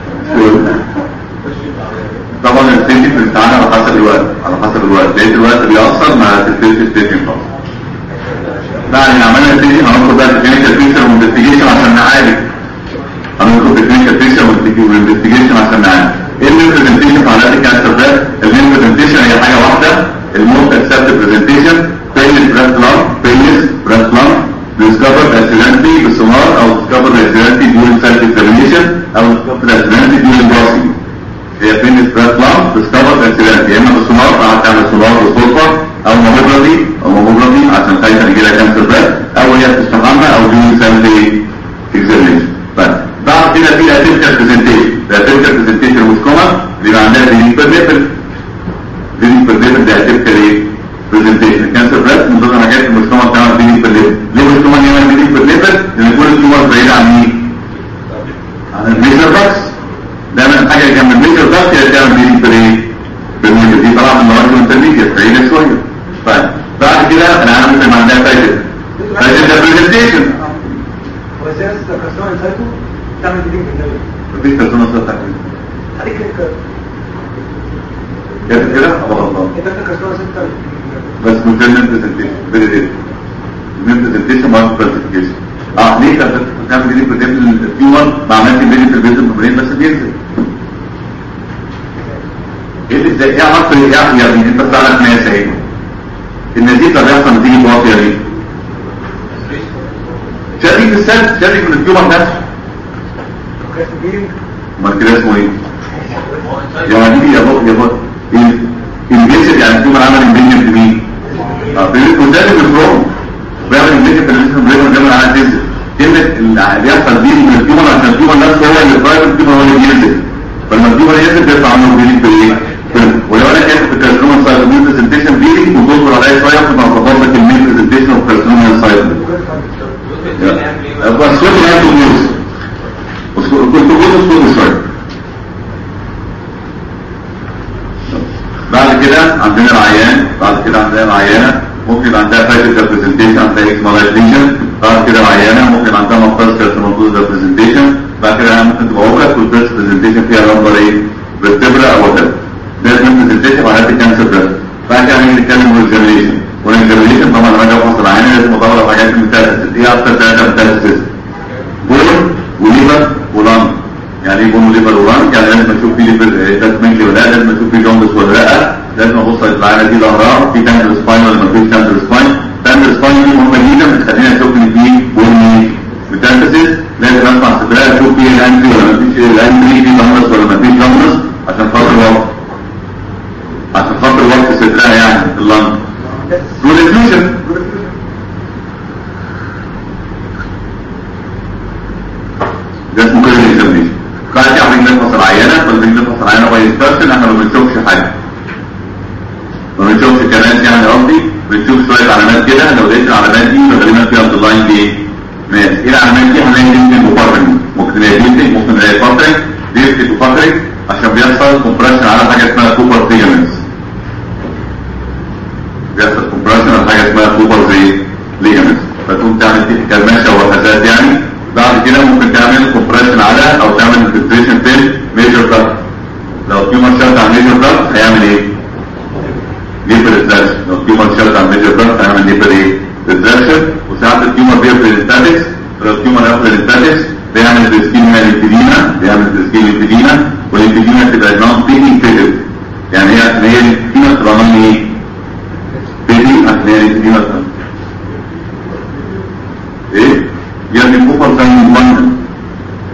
طبعا السيتي في الامتحان على حسب الوقت على حسب الوقت لقيت الوقت بيأثر ما تبتديش السيتي خالص لا يعني عملنا السيتي هناخد بقى الكلينيكال بيكتشر وانفستيجيشن عشان نعالج هناخد الكلينيكال بيكتشر وانفستيجيشن عشان نعالج ايه الريبريزنتيشن في حالات الكانسر ده الريبريزنتيشن هي حاجه واحده الموست اكسبتد برزنتيشن فيلس بريست لانج فيلس بريست لانج discovered accidentally بالسونار او discovered accidentally during self examination او discovered accidentally during brushing هي فين سبرات لام discovered accidentally يا اما بالسونار قاعد تعمل سونار بالصدفه او ماموجرافي او ماموجرافي عشان خايفه يجي لها كانسر بريست او هي بتستحمى او during self examination بس بعد كده في اتيكال برزنتيشن الاتيكال برزنتيشن مش كومن بيبقى عندها ديلينج بير ليفل ديلينج بير ليفل ده اتيكال ايه برزنتيشن كانسر بريست من ضمن الحاجات اللي مش كومن تعمل ديلينج بير ليفل ليه مش كومن يعمل ديلينج بير ليفل لان كل التيومر بعيد عن مين عن الميجر باكس دايما حاجه جنب الميجر باكس هي تعمل ديلينج بير ايه بالميجر دي طبعا من المواد الانترميديت بعيده شويه طيب بعد كده انا عارف ان عندها فايده فايده ده برزنتيشن وسياسة كاستمر سايكو تعمل ديلينج بالنبي مفيش كرتونه صوت عليك انت كده كده اه الله انت كاستمر سايكو بس مش ده المين برزنتيشن فيري ريت المين برزنتيشن ما كلاسيفيكيشن اه ليه كانت بتعمل دي برزنتيشن التيومر ما عملتش بيني في البيت المبرين بس بينزل ايه اللي ازاي ايه علاقه ايه يعني انت بتعرف ناس اهي النتيجه اللي بيحصل نتيجه واطيه دي شريك السد شريك من التيومر نفسه كاستمر امال كده اسمه ايه؟ يعني دي يا بابا يا بابا الجسد يعني التيومر عمل امبيجن في مين؟ اه في الكوزال الفروم بيعمل امبيجن في الجسم بريمر جمع على الجسد كلمة اللي بيحصل دي من التيومر عشان التيومر نفسه هو اللي برايم التيومر هو اللي بينزل فلما التيومر ينزل بيطلع عنه امبيجن في ايه؟ في- ولو انا كاتب في الكارسينوما سايتومين برزنتيشن دي وتصبر عليا شويه كنت هظبط لك المين برزنتيشن اوف كارسينوما سايتومين بس كل ما انتم نيوز كنت بقول صوت شويه بعد كده عندنا العيان بعد كده عندنا العيانه ممكن يبقى عندها فايتل ريبريزنتيشن عندها اكسماليزيشن بعد كده العيانه ممكن عندها مقاس كارسينوماتوز ريبريزنتيشن بعد كده ممكن تبقى اوبرا والبريست بريزنتيشن فيها لمبر ايه فيرتبرا او وات ده بريزنتيشن وحالات الكانسر بريست بعد كده هنيجي نتكلم والاكزامينيشن والاكزامينيشن طبعا لما اجي افحص العيان لازم ادور على حاجات الميتاستاسيس ايه اكتر ثلاثه ميتاستاسيس بون وليفر ولانج يعني ايه بون وليفر ولانج يعني لازم اشوف فيه ليفر تاسمنجلي ولا لا لازم اشوف فيه جوندس ولا لا لازم ابص العينه دي ظهرها في تانجر سباين ولا ما فيش تانجر سباين تانجر سباين دي مهمه جدا بتخليني اشوف ان في بون ميتاستاسيس لازم اسمع صدرها اشوف فيه الانتري ولا ما فيش الانتري في جوندس ولا ما فيش جوندس عشان خاطر وقت عشان خاطر وقت صدرها يعني في اللانج والانفيوجن ده اسمه كده الاكزامينشن بعد كده عايزين نفحص العينه فلازم نفحص العينه باي ستارشن احنا ما بنشوفش حاجه ما بنشوفش كمان يعني قصدي بنشوف شويه علامات كده لو لقيت العلامات دي يبقى غالبا فيها اندرلاين ايه؟ ماس ايه العلامات دي هنلاقي ديسك وفاترنج ممكن نلاقي ديسك ممكن نلاقي فاترنج ديسك وفاترنج عشان بيحصل كومبريشن على حاجه اسمها كوبر ليجمنتس بيحصل كومبريشن على حاجه اسمها كوبر زي ليجمنتس فتقوم تعمل كرمشه وهزات يعني بعد كده ممكن تعمل كومبريشن على او تعمل انفلتريشن في الميجر دكت لو تيومر شد على الميجر دكت هيعمل ايه؟ ليبر ريتراكشن لو التيومر شد على الميجر دكت هيعمل ليبر ايه؟ ريتراكشن وساعات التيومر بيعمل ريستاتكس لو التيومر يعمل ريستاتكس بيعمل تسكينيا للفيدينا بيعمل تسكينيا للفيدينا والانفيدينا تبقى نون بيكينج فيتد يعني هي عشان هي الانفيدينا تبقى نون ايه؟ بيدي عشان هي الانفيدينا تبقى ايه؟ يعني كوبر زي المهندس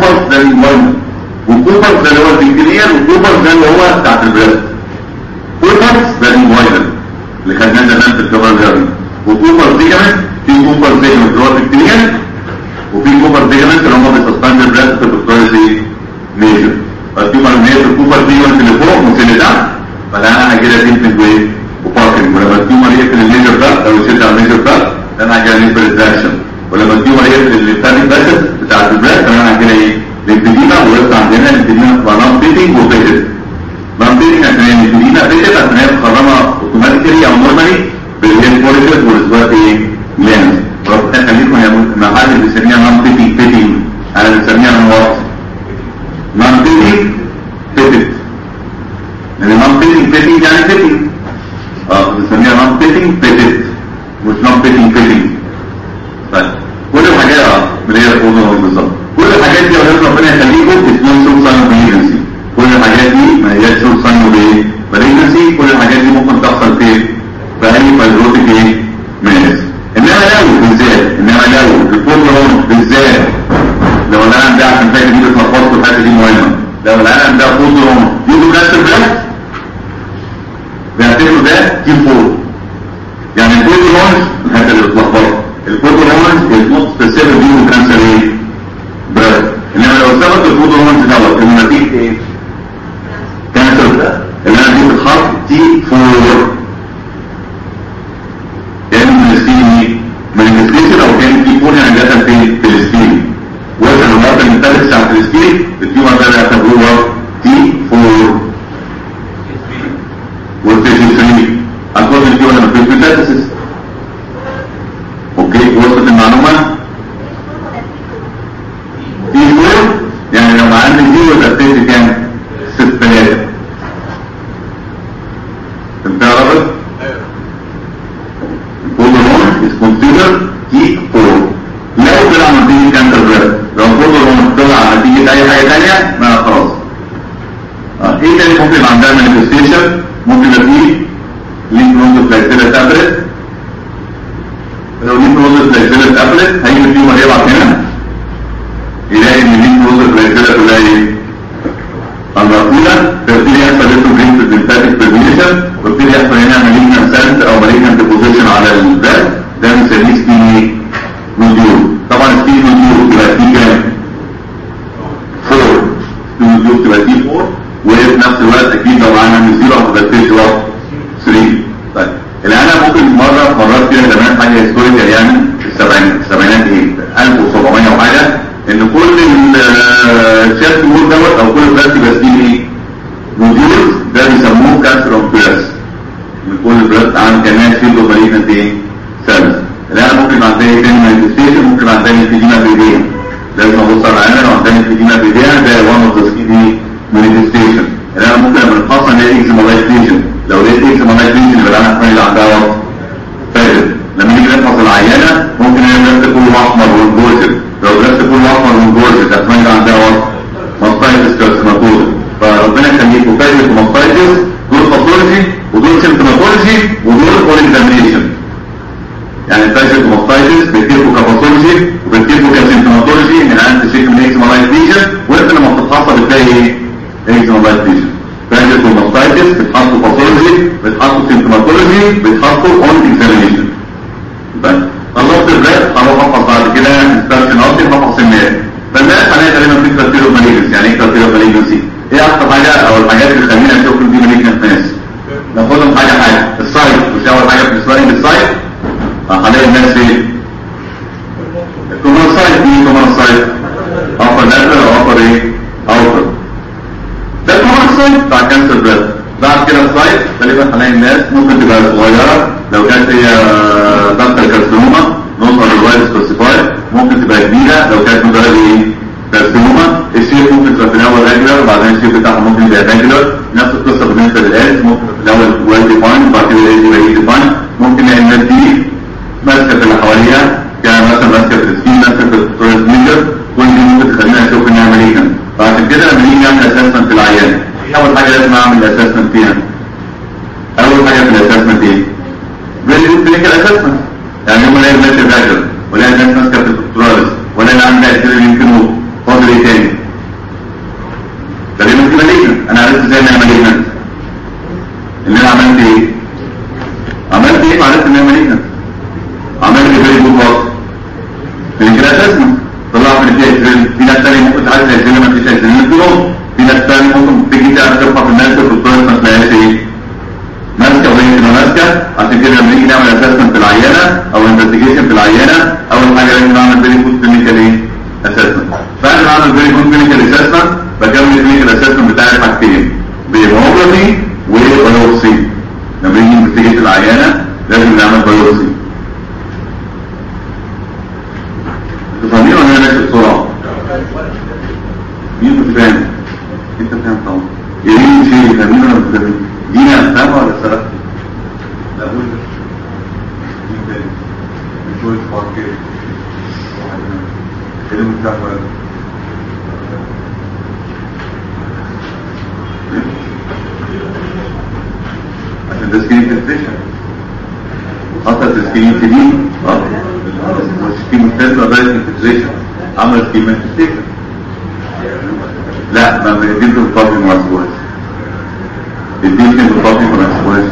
كوبرز ده المهم وكوبرز ده اللي هو البكتيريال وكوبرز ده اللي هو بتاعت البريست كوبرز ده الموبايل اللي خدناه زمان في الكبر جاري وكوبرز ليجامنت في كوبرز ليجامنت اللي هو البكتيريال وفي كوبر ليجامنت اللي هم بيسسبند البريست في البكتيريال ميجر فالتيومر ميجر الكوبر ليجامنت اللي فوق مش اللي تحت فده انا هجي لها ديفنت وايه وباركنج ولما التيومر يقفل الميجر ده او يشد على الميجر ده ده انا هجي لها نيفريزاكشن ولما التيومر يقفل الثاني باسس بتاعت البريست انا هجي لها ايه ليمفيديما ويطلع عندنا ليمفيديما تبقى نون فيتنج وفيتد نون فيتنج عشان هي ليمفيديما فيتد عشان هي مخرمه اوتوماتيكلي او نورمالي بالهيد فوليكلز والاسوات ايه لينز ربنا يخليكم يا ما حد بيسميها نون فيتنج فيتنج انا بسميها نوات نون فيتنج فيتد لان نون فيتنج فيتنج يعني فيتنج اه بنسميها نون فيتنج فيتد مش نون فيتنج فيتنج طيب كل الحاجات اه اللي هي الاوضه بالظبط كل الحاجات دي يا ولاد ربنا يخليكم اسمها سوق ساين مالجنسي كل الحاجات دي ما هياش سوق ساين مالجنسي كل الحاجات دي ممكن تحصل فين في اي فايبروتيك ايه ماس انما لو بالذات انما لو الفولدرون بالذات لو العالم ده عشان فاكر دي بتلخبطوا الحته دي مهمه لو العالم ده فولدرون يجوا كاستر بلاست بيعتبروا ده تيم فور يعني الفولدرون الحته اللي بتلخبطوا الفولدرون از نوت سبيسيفيك دي كانسر ايه بس انما لو ثبت الفولدرون دوت انه نتيجه ايه كانسر ده اللي انا دي بتحط تي 4 كان من السكين مانيفستيشن او كان في كون يعني دخل في فلسطين وزن الوقت المختلف بتاع فلسطين التيومر ده يعتبروه تي 4 والستيشن 3 اكون التيومر لما في ميتاسيس اوكي وصلت المعلومه تي 4 يعني لو عندي دي يبقى ستيشن كام 6000 انت يا راجل Polderone is considered T4 لو طلع نتيجة كانسر بريست لو Polderone طلع نتيجة أي حاجة تانية ما خلاص آه. ايه تاني ممكن يبقى عندها manifestation ممكن يبقى فيه لينك نوز فلاكسيلا تابلت لو لينك نوز فلاكسيلا تابلت هيجي التيومر يبعت هنا يلاقي ان لينك نوز فلاكسيلا كلها ايه المرفوضة فيبتدي يحصل ريتروجرين في الدنتاتيك برميشن ويبتدي يحصل هنا ماليجنان سنت او ماليجنان ديبوزيشن على الباك ده بنسميه سكيني نوديول طبعا سكيني نوديول تبقى تي كام؟ 4 سكيني نوديول تبقى تي 4 وفي نفس الوقت اكيد لو معانا من زيرو هتبقى تي 3 طيب الان ممكن مره مرات كده زمان حاجه هيستوريكال يعني في السبعينات السبعينات ايه 1700 وحاجه ان كل الشات وول دوت او كل بلاستيك بلاستيك ايه نوديولز ده بيسموه كانسر اوف بلاس من كل بلاس عن كمان فيلد مالينت ايه سيلز الان ممكن يبقى عندها تاني مانيفستيشن ممكن يبقى عندها انفيديما بايديها لازم ابص على العينه لو عندها انفيديما بايديها ده وان اوف ذا سكيدي مانيفستيشن الان ممكن لما نفحص نلاقي اكزيمالايزيشن لو لقيت اكزيمالايزيشن يبقى العينه احتمال عندها وقت فارغ لما نيجي نفحص العينه ممكن نلاقي البلاس كله احمر والجوزل لو البلاس كله احمر والجوزل احتمال عندها وقت ماستايتس كارسيناتوزا فربنا يخليك وفايدة ماستايتس دول باثولوجي ودول سيمتوماتولوجي ودول اول اكزامينيشن يعني فايدة ماستايتس بتجيبوا كباثولوجي وبتجيبوا كسيمتوماتولوجي ان انت تشيك من اكزيمالايت ليجن وانت لما بتتحصل بتلاقي ايه؟ اكزيمالايت ليجن فايدة ماستايتس بتحطوا باثولوجي بتحطوا سيمتوماتولوجي بتحطوا اون اكزامينيشن بس خلصت البلاك هروح افحص بعد كده انستراكشن اوتي هفحص الناس فالناس هنلاقي تقريبا في كارتيرو ماليجنسي يعني ايه كارتيرو ماليجنسي ايه اكتر حاجه او الحاجات اللي تخلينا نشوف دي ماليجنس ناس ناخدهم حاجه حاجه السايت مش اول حاجه في السلايد السايت هنلاقي الناس ايه الكومر سايت ايه كومر سايت افر لاتر او افر ايه اوتر ده الكومر سايت بتاع كانسر بريست بعد كده السايت غالبا هنلاقي الناس ممكن تبقى صغيره لو كانت هي دكتور كارسينوما نوصل للوايد سبيسيفايد ممكن تبقى كبيره لو كانت مجرد ايه كارسينوما الشيب ممكن تبقى في الاول ريجولار وبعدين الشيب بتاعها ممكن يبقى ريجولار نفس القصه بالنسبه للادز ممكن في الاول ويل ديفاين وبعد كده الادز يبقى ايه ديفاين ممكن نلاقي الناس دي ماسكه في اللي حواليها يعني مثلا ماسكه في السكين ماسكه في الترانسميتر كل دي ممكن تخلينا نشوف انها ماليجن فعشان كده لما نيجي نعمل اسسمنت العيان اول حاجه لازم اعمل اسسمنت فيها اول حاجه في الاسسمنت ايه؟ كلينيكال اسسمنت يعني يوم الاقي ماشي فاجر ولا الناس ماسكه في الترالس ولا اللي عندها اكسير يمكن فاضل ايه تاني فيري جود كلينيكال اسسمنت بكمل الكلينيكال اسسمنت بتاعي حاجتين بهيموجرافي وبيوبسي لما يجي انفستيجيت العيانه لازم نعمل بيوبسي انتوا فاهمين ولا انا ماشي بسرعه؟ مين مش فاهم؟ انت فاهم طبعا يا ريت شيء فاهمين ولا مش فاهمين؟ دينا فاهمه ولا سرقت؟ لا قول مين تاني؟ مش هو الفار كده اللي مفتاح ولا عشان ده سكين تنفيشن حصل سكين سليم اه سكين مختلف لغايه الانفكشن عمل سكين منفيشن لا ما الدين في الفاضي ما مسكوهاش الدين في الفاضي ما مسكوهاش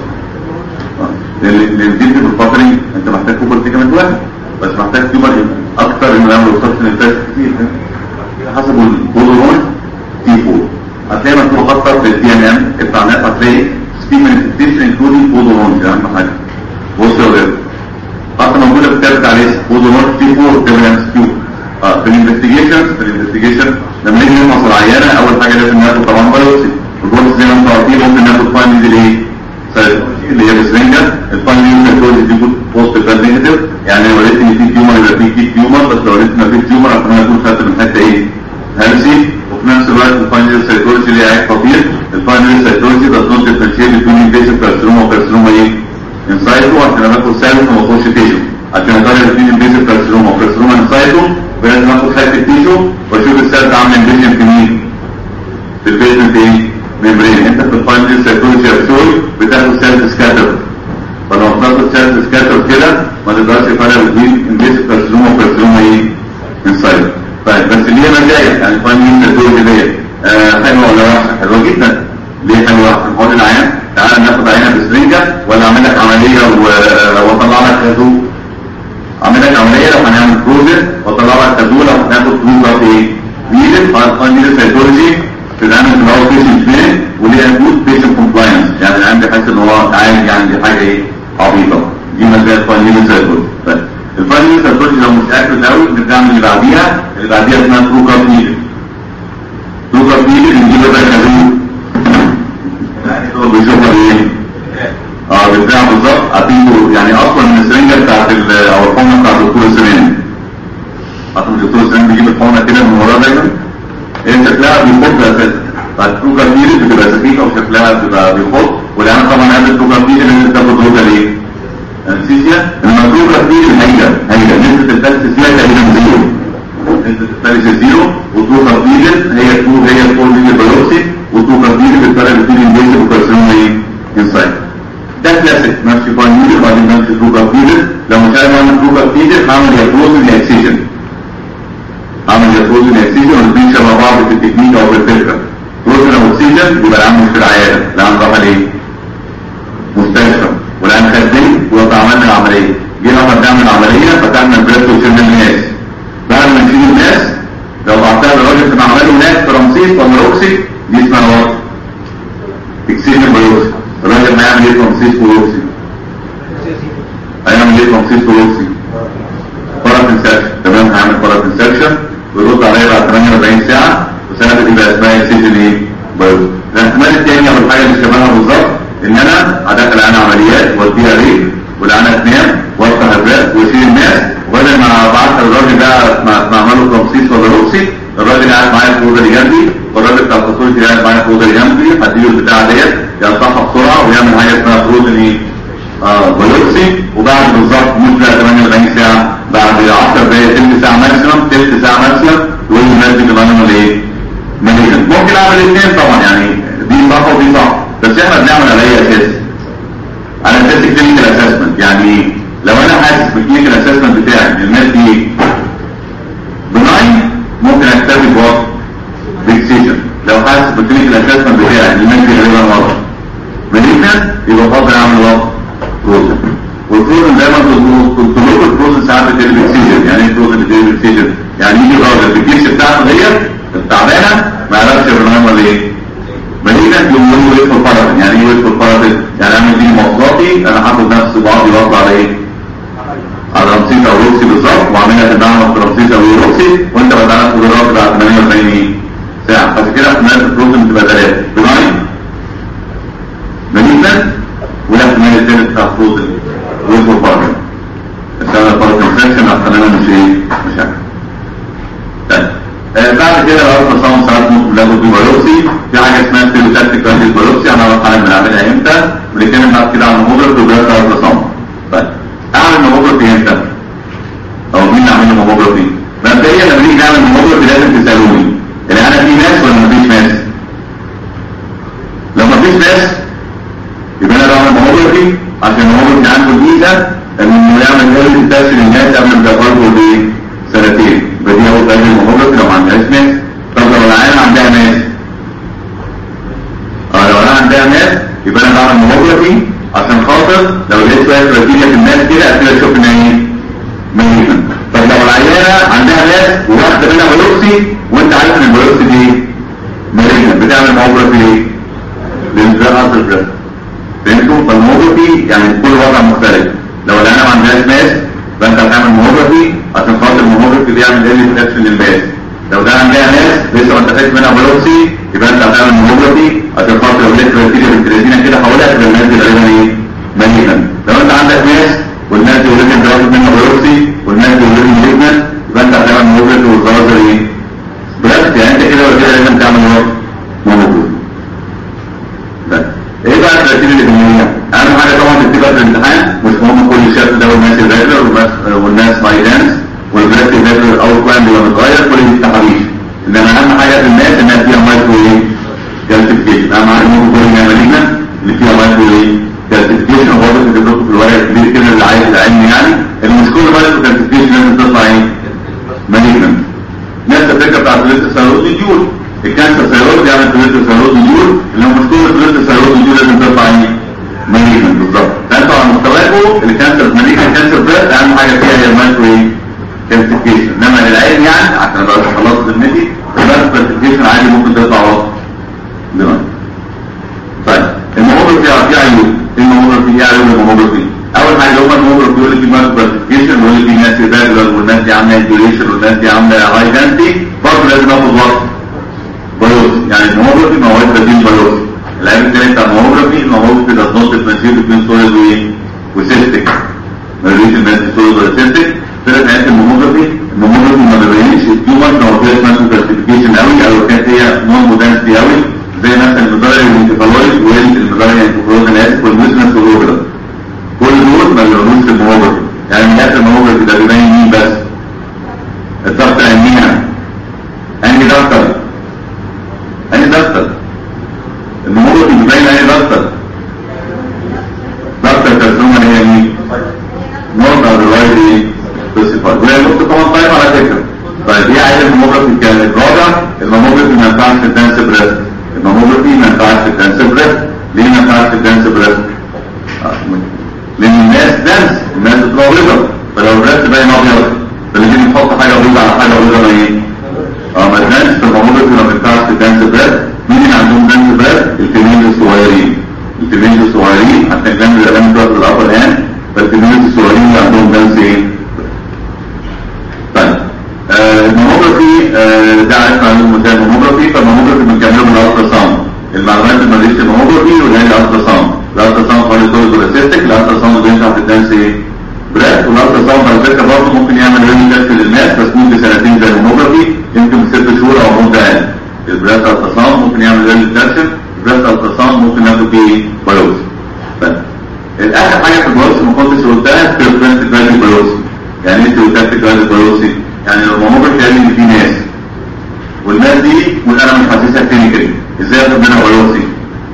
لان الدين في الفاضي انت محتاج كوبر تيجمنت واحد بس محتاج تيومر اكتر من لما وصلت للفاس كتير حسب البولورون تي 4 هتلاقي مكتوب خطر في الدي ان ام التعليقات هتلاقي سكين منفيشن انكلودينج بولورون دي اهم حاجه بص يا ولاد حتى موجوده في الكتاب بتاع ليس بولورون تي 4 كمان ام كيو اه في الانفستيجيشن في الانفستيجيشن لما نيجي نفحص العيانه اول حاجه لازم ناخد طبعا بايوبسي البولس زي ما انتم عارفين ممكن ناخد فايندز الايه؟ اللي هي السرنجه الفايندز سيتولوجي دي بوست باد نيجاتيف يعني لو لقيت ان في تيومر يبقى في في تيومر بس لو لقيت ان في تيومر هكون اكون خدت من حته ايه؟ هلسي وفي نفس الوقت الفايندز سيتولوجي ليها عيب خطير الفايندز سيتولوجي ده نوت ديفرنشيت بين انفيشن كارسينوما وكارسينوما ايه؟ انسايتو عشان اخد سالب وما اخش تيشو عشان اقدر بين انفيشن كارسينوما وكارسينوما انسايتو ولازم اخد حته تيشو واشوف السيلز عامله انفيشن في مين؟ في البيشنت ايه؟ ميمبرين انت في الفاينل سيكولوجي ابسول بتاخد سيلز سكاتر فلو بتاخد سيلز سكاتر كده ما تقدرش تفرق بين انفيشن كارسينوما وكارسينوما ايه؟ انسايتو طيب بس ليه مزايا يعني الفاينل سيكولوجي ديت آه حلوه ولا وحشه؟ حلوه جدا ليه حلوه؟ نقول العيان تعالى ناخد عينه بسرنجه ولا اعمل لك عمليه و- واطلع لك خازوق اعمل لك عمليه لو هنعمل بروجكت واطلع لك خازوق لو هناخد فلوس ايه؟ نيدد فاينل سيكولوجي بتتعمل في الاول بيشنت بلان وليها جود بيشنت كومبلاينس يعني العيان بيحس ان هو عالج يعني دي حاجه ايه؟ عبيطه دي مزايا الفاينل سيكولوجي طيب الفاينل سيكولوجي لو مش اكيوريت قوي بنعمل اللي بعديها اللي بعديها اسمها ترو كاب نيدد ترو كاب نيدد نجيب بقى خازوق يعني هو بيشوفها ايه؟ اه بالفعل بالظبط هتيجوا يعني اصلا من السرنجه بتاعت ال- او الحمى بتاعت دكتور السنان اصلا دكتور السنان بيجيب الحمى كده من وراه دايما هي شكلها بيخط اساسا فالتروكا دي بتبقى سخيفه وشكلها بتبقى بيخط والعيان طبعا قبل التروكا دي لازم تاخد روكا ليه؟ انستيزيا انما التروكا دي هيجا هيجا نسبه الفالس فيها تقريبا زيرو نسبه الفالس زيرو وتروكا دي هي تو هي الفور ميلي بايوبسي وتروكا دي بتفرق بين البيزك وكارسينوما ايه؟ انسايد ده كلاسيك ماشي فاين ميدل وبعدين بمشي تروكا فيدل لو مش عارف اعمل تروكا فيدل هعمل يا فروزن يا اكسيجن هعمل يا فروزن يا اكسيجن والاثنين شبه بعض في التكنيك او في الفكره فروزن او اكسيجن يبقى العام مش في العياده العام راح ايه؟ مستشفى والعام خدين ويبقى عملنا العمليه جينا لما بنعمل العمليه فتحنا البريد وشلنا الناس بعد ما نشيل الناس لو بعتها للراجل في معمله هناك في رمسيس ولا روكسي دي اسمها وات اكسيجن بايوسي الراجل هيعمل ايه تنصيص بروكسي هيعمل ايه تنصيص بروكسي فرق انسكشن تمام هيعمل فرق انسكشن ويرد عليا بعد 48 ساعه وسنه تبقى اسمها سيجن ايه بايوسي الاحتمال الثاني او الحاجه اللي شبهها بالظبط ان انا ادخل انا عمليات واديها ريق والعنها تنام وافتح الباب واشيل الناس وبدل ما ابعت الراجل ده معمله تنصيص ولا روكسي الراجل قاعد معايا في الاوضه اللي جنبي والراجل بتاع التصوير قاعد معايا في الاوضه اللي جنبي هديله البتاعه ديت ينصحها بسرعه ويعمل حاجه اسمها فروزن ايه؟ اه بايوبسي وبعد بالظبط مش بقى 48 ساعه بعد 10 دقائق تلت ساعه ماكسيمم تلت ساعه ماكسيمم يقول لي الناس دي كمان ولا ايه؟ ماليجن ممكن اعمل الاثنين طبعا يعني دي صح ودي صح بس احنا بنعمل على اي اساس؟ على اساس الكلينيكال اسسمنت يعني لو انا حاسس بالكلينيكال اسسمنت بتاعي ان الناس دي بناين ممكن اكتفي بوقت فيكسيشن لو حاسس بالكلينيكال اسسمنت بتاعي ان الناس دي غالبا مرض مالينا يبقى فاضل اعمل وقت فروزن والفروزن دايما قلت لكم الفروزن ساعات بتقلب اكسيجن يعني ايه فروزن بتقلب اكسيجن يعني يجي الراجل الكيس بتاعته ديت التعبانه ما يعرفش البرنامج ولا ايه مالينا يقوم له يدخل فرد يعني ايه يدخل فرد يعني اعمل دي مواصلاتي انا هاخد نفس بعضي واطلع على ايه على رمسيس او روكسي بالظبط واعملها في المعمل في رمسيس او روكسي وانت ولا تعالى قدرات بعد 48 ساعة عشان كده احتمالات البروتين بتبقى ثلاثة بناين مالينا والاحتمال الثالث بتاع البروتين ويفور باركن السبب الباركن سكشن احتمالها مش ايه مش عارف طيب آه، بعد كده بقى الالترا ساوند ساعات ممكن ناخد بيه بايوبسي في حاجه اسمها ستيلوتاكتيك كارديو بايوبسي هنعرف حالا بنعملها امتى بنتكلم بعد كده عن الموجرافي وجهاز الالترا ساوند طيب اعمل ماموجرافي امتى؟ او مين اللي عامل ماموجرافي؟ مبدئيا لما نيجي نعمل ماموجرافي لازم تسالوني يعني انا في ناس ولا مفيش ناس؟ لو مفيش ناس يبقى انا بعمل ماموجرافي عشان الماموجرافي عنده الميزه انه يعمل ايرلي تاثير للناس قبل ما يتقربوا بايه؟ سنتين يبقى دي اول حاجه الماموجرافي لو ما عندهاش ناس طب لو العيال عندها ناس اه لو انا عندها ناس يبقى انا بعمل ماموجرافي عشان خاطر لو لقيت شويه كراتيريا في الناس كده ابتدي اشوف ان هي ميتا طب لو العيانه عندها ناس وواحده منها بايوبسي وانت عارف ان البايوبسي دي مالجنت بتعمل ماموجرافي ليه؟ لان ده اصل البريست فهمتوا؟ فالماموجرافي يعني كل وضع مختلف لو العيانه ما عندهاش ناس فانت هتعمل ماموجرافي عشان خاطر الماموجرافي بيعمل ايه ديتكشن للناس لو ده عندها ناس لسه ما انتهتش منها بايوبسي يبقى انت هتعمل ماموجرافي عشان خاطر لو لقيت كراتيريا بالكرياتينه كده حواليها تبقى الناس دي غالبا ايه؟ ميتا لو انت عندك ناس والناس دي اوريدي انت واخد منها بايوبسي والناس دي اوريدي مالجنت يبقى انت هتعمل ماموجرافي والخلاص ايه؟ بس يعني انت كده ولا كده لازم تعمل ايه؟ ماموجرافي بس. ايه بقى الكراتيريا الهجوميه؟ اهم حاجه طبعا تكتبها في الامتحان مش مهم كل شكل ده والناس الريجولر والناس والناس بايدانس والناس الريجولر او كوان بيبقى متغير كل دي تحاليل انما اهم حاجه في الناس انها فيها مايكرو ايه؟ كالسيفيكيشن اهم حاجه ممكن كل ما مالجنا اللي فيها مايكرو ايه؟ كالسيفيكيشن هو بس اللي بيكتب في الورق الكبير كده اللي عايز العلم يعني ان مش كل مايكرو كالسيفيكيشن لازم تطلع ايه؟ مالجنا نفس الفكره بتاعت الفلوس السيروز ديول الكانسر سيروز بيعمل فلوس السيروز ديول اللي هو مش كل فلوس السيروز ديول لازم تطلع ايه؟ مالجنا بالظبط فانتوا على مستواكم الكانسر مالجنا الكانسر ده اهم حاجه فيها هي المايكرو ايه؟ كالسيفيكيشن انما للعين يعني عشان لو خلصت ذمتي المايكرو كالسيفيكيشن عادي ممكن تطلع وسط دلوقتي طيب الموموجرافي فيه عيوب ايه الموموجرافي ايه عيوب الموموجرافي اول حاجه هو الموموجرافي يقول لك في مايكرو كالسيفيكيشن ويقول لك في ناس ريجولار والناس دي عامله ديوريشن والناس دي عامله هاي دنسي برضه لازم اخد وقت بايوس يعني الموموجرافي ما هوش بديل بايوس العيب الثاني بتاع الموموجرافي الموموجرافي ده نوت ديفرنشيت بين سوليد وايه وسيستيك ما يقولش الناس دي سوليد ولا سيستيك ثلاث حاجات الموموجرافي الموموجرافي ما بيبينش التيومر لو فيها مايكرو كالسيفيكيشن قوي او كانت هي نون مودانسي قوي زي مثلا المدرج والانتفالويد والمدرج الانتفالويد الاسف والمسنس والروبلر كل دول ما بيعملوش الموموجرافي يعني من اخر الموموجرافي ده بيبين مين بس الضغط العينية انهي دكتور انهي دكتور الموموجرافي بيبين انهي دكتور دكتور كارسوما هي مين نورد او الوايد ايه سبيسيفايد وهي النقطة طبعا طيب على فكرة طيب ايه عايز الموموجرافي كان الرابع الموموجرافي ما ينفعش في الدانس بريست الموموجرافي ما ينفعش في الدانس بريست ليه ما ينفعش في الدانس بريست؟ لان الناس دانس الناس بتبقى بيضة فلو البريست باين ابيض فنيجي نحط حاجة بيضة على حاجة بيضة ما ايه؟ اه ما الدانس في الموموجرافي ما بينفعش في الدانس بريست مين اللي عندهم دانس بريست؟ التلميذ الصغيرين التلميذ الصغيرين حتى الجنب اللي قدام في الابر هاند فالتلميذ الصغيرين اللي عندهم دانس ايه؟ طيب آه، الماموجرافي آه، ده عرفنا عنه مثال الماموجرافي فالماموجرافي بنكمله بالالترا ساوند المعلومات اللي ماليش الماموجرافي واللي هي الالترا ساوند الالترا ساوند خالص سوليد ولا سيستيك الالترا ساوند بينفع في الدانس ايه؟ بريست والالترا ساوند على فكره برضه ممكن يعمل ريني تيست للناس بس ممكن سنتين زي الماموجرافي يمكن بست شهور او مده اقل البريست الترا ساوند ممكن يعمل ريني تيست البريست الترا ساوند ممكن ناخد فيه بايوبسي بس الاخر حاجه في البايوبسي ما كنتش قلتها بيرفرنت فاليو بايوبسي يعني ايه بيرفرنت فاليو بايوبسي؟ يعني لو الماموجرافي قال لي ان في ناس والناس دي وانا مش حاسسها كلينيكالي ازاي اخد منها بايوبسي؟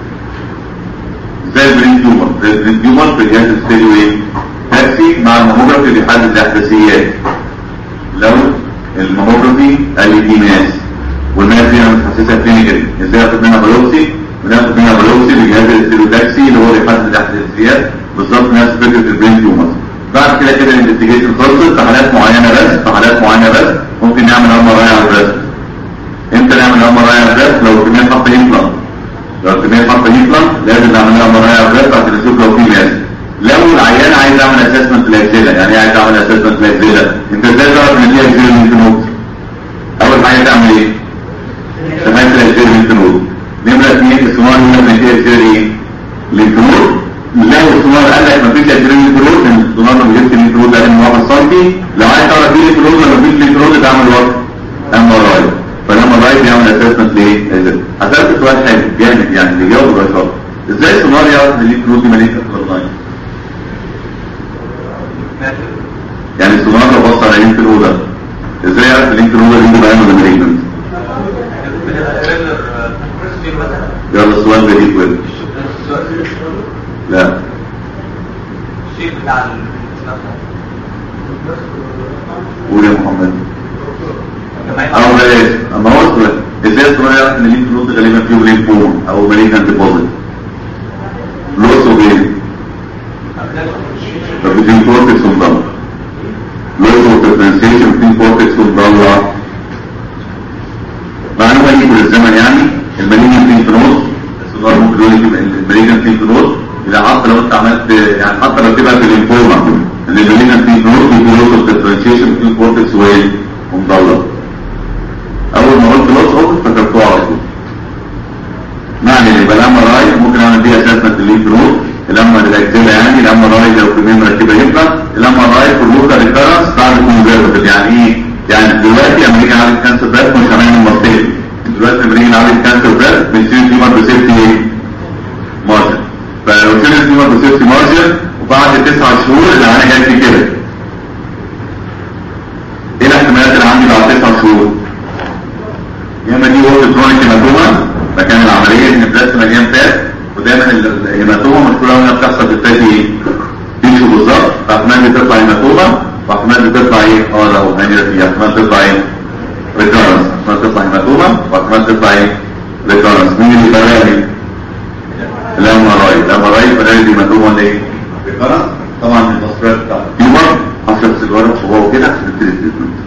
زي البرين تيومر زي البرين تيومر في جهاز الستيريو ايه؟ تاكسي مع الماموجرافي بيحدد الاحداثيات لو الماموجرافي قال لي في ناس والناس دي انا مش حاسسها كلينيكالي ازاي اخد منها بايوبسي؟ بناخد منها بايوبسي بجهاز الستيريو تاكسي اللي هو بيحدد الاحداثيات بالظبط نفس فكره البرين تيومر بعد كده كده الانفستيجيشن خلصت في حالات معينه بس في حالات معينه بس ممكن نعمل ام ار اي على البريست امتى نعمل ام ار اي على البريست لو الكميه حاطه يمبلانت لو الكميه حاطه يمبلانت لازم نعمل ام ار اي على البريست عشان نشوف لو في ناس لو العيان عايز اعمل اسسمنت للاكزيلا يعني ايه عايز اعمل اسسمنت للاكزيلا انت ازاي تعرف ان دي اكزيلا اللي تموت حاجه تعمل ايه؟ تمثل الجير للكنود نمرة اثنين السونار نمرة اثنين الجير ايه؟ للكنود لو السونار قال لك مفيش الجير للكنود لان السونار لو جبت للكنود ده من 1 سم لو عايز تعرف ايه للكنود ولا مفيش للكنود تعمل وقت ام ار اي فلما الرايت يعمل اسسمنت ليه؟ هسألك سؤال حلو جامد يعني اللي جاوب يبقى شاطر ازاي السونار يعرف ان ليه دي ماليه اللاين؟ يعني السونار لو بص على لينك الاوضه ازاي يعرف لينك الاوضه دي بقى ولا مالجنت؟ يلا السؤال ده جديد وين لا الشيء بتاع قول يا محمد الجماعي او بلاش اما هو السؤال ازاي السؤال يعرف ان لينك الاوضه غالبا فيه لينفوم او مالجنت ديبوزيت لوس وبين طب between cortex ومضلع loss of differentiation between cortex ومضلع معلومة ليكم للزمن يعني المالينيان سينكرونوز السونار ممكن يقول لك المالينيان سينكرونوز إذا حتى لو أنت عملت يعني حتى لو تبقى في الليمفوما إن المالينيان سينكرونوز في loss of differentiation between cortex وإيه؟ ومضلع أول ما قلت loss of افتكرتوه على طول معنى يبقى الام ار اي ممكن اعمل بيها اسسمنت للليف نود الام الاكزيلا يعني الام ار اي لو كميه مركبه ينفع الام ار اي في اللوكال ريكارنس بعد كونزرفتيف يعني ايه؟ يعني دلوقتي لما نيجي نعالج كانسر بريست مش هنعمل مرتين دلوقتي لما نيجي نعالج كانسر بريست بنشيل تيومر بسيفتي ايه؟ مارجن فلو شلنا تيومر بسيفتي مارجن وبعد تسع شهور اللي انا جاي فيه كده ايه الاحتمالات اللي عندي بعد تسع شهور؟ يا اما دي وقت كرونيك هيماتوما مكان العمليه ان البلاست مليان فات ودايما ال- الهيماتوما مشكوره انها بتحصل بالفات ايه؟ تيشو بالظبط فاحتمال بتطلع هيماتوما واحتمال بتطلع ايه؟ اه لو هنيرة فيها احتمال تطلع ايه؟ ريكارنس احتمال تطلع هيماتوما واحتمال تطلع ايه؟ ريكارنس مين اللي فرق لي؟ الام ار اي الام ار اي فرق لي هيماتوما ولا ايه؟ ريكارنس طبعا المصريات بتاعت التيومر 10 سيجاره وهو كده عشان تبتدي التريتمنت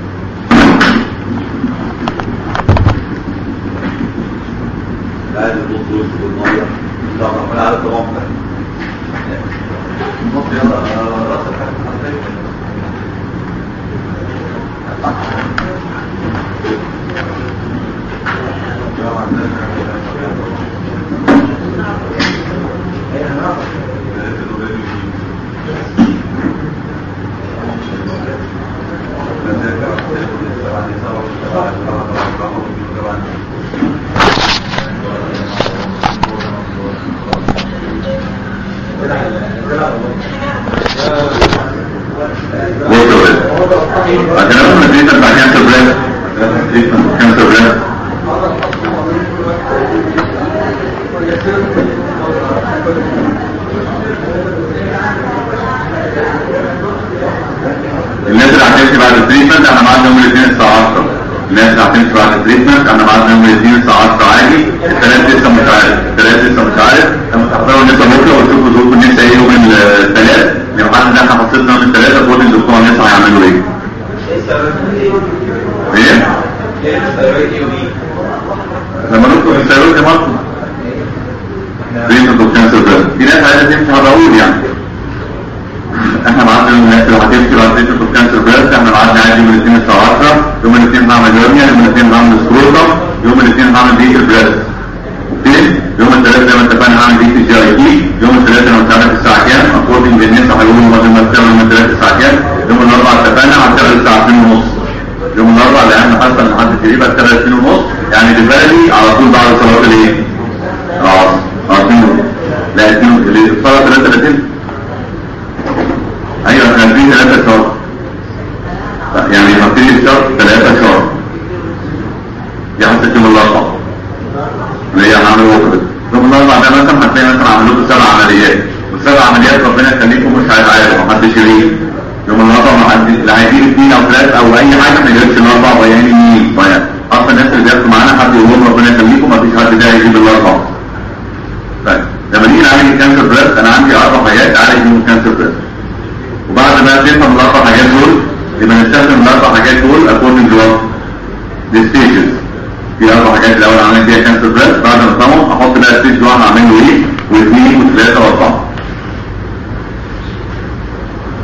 بعد الوصول والميه طبعا ربنا عارف طبعا النص يلا راس ووتر عشان اقول التريتمنت بتاع كانسر بريست التريتمنت كانسر بريست الناس اللي هتمشي بعد التريتمنت احنا معانا يوم الاثنين الساعه 10 الناس اللي هتمشي بعد التريتمنت احنا معانا يوم الاثنين الساعه 10 عادي الثلاث لسه مش عارف الثلاث لسه مش عارف لما تحضروا لسه بكره وتشوفوا ظروف الناس ايه يوم الثلاث لو حد ده احنا حطينا يوم الثلاث تقول الدكتور الناس هيعملوا ايه؟ ايه؟ لما ندخل في السيروت دي مصر رينت كانسر بريست في ناس عايزه تمشي هبقول يعني احنا معادنا من الناس اللي هتمشي بعد رينت كانسر بريست احنا معادنا عادي يوم الاثنين الساعه 10 يوم الاثنين هعمل هيرنيا يوم الاثنين هعمل سكروتم يوم الاثنين هعمل ديك بريست اوكي يوم الثلاث زي ما اتفقنا هعمل ديك جي اي تي يوم الثلاث انا مش عارف الساعه كام اكوردنج للناس هيقولوا ما بين الساعه يوم الثلاث الساعه كام يوم الاربعاء اتفقنا هشتغل الساعه 2 ونص يوم الاربعاء لان حصل لحد قريب هشتغل 2 ونص يعني دلوقتي على طول بعد صلاه الايه؟ العصر اه 2 ونص لا 2 اللي الصلاه 33 ايوه كان في 3 شهر يعني هبتدي الشهر 3 شهر دي حصلت يوم الاربعاء اللي هي هعمل وكرة يوم الاربعاء ده مثلا هتلاقي مثلا عملوا له سبع عمليات والسبع عمليات ربنا يخليكم مش هيتعالج محدش يريد يوم الاربعاء ما حد اللي هيجيب اثنين او ثلاث او اي حاجه ما يجيبش الاربعاء ضيعين مين ضيع اصلا الناس اللي بياخدوا معانا حد يقول لهم ربنا يخليكم ما فيش حد ده يجيب الاربعاء طيب لما نيجي نعالج الكانسر بريست انا عندي اربع حاجات اعالج بيهم الكانسر بريست وبعد ما نفهم الاربع حاجات دول يبقى نستخدم الاربع حاجات دول according to what? the stages في اربع حاجات الاول عملت فيها كانسر بريست بعد ما افهمهم احط بقى ستيج 1 اعمل له ايه واثنين وثلاثه واربعه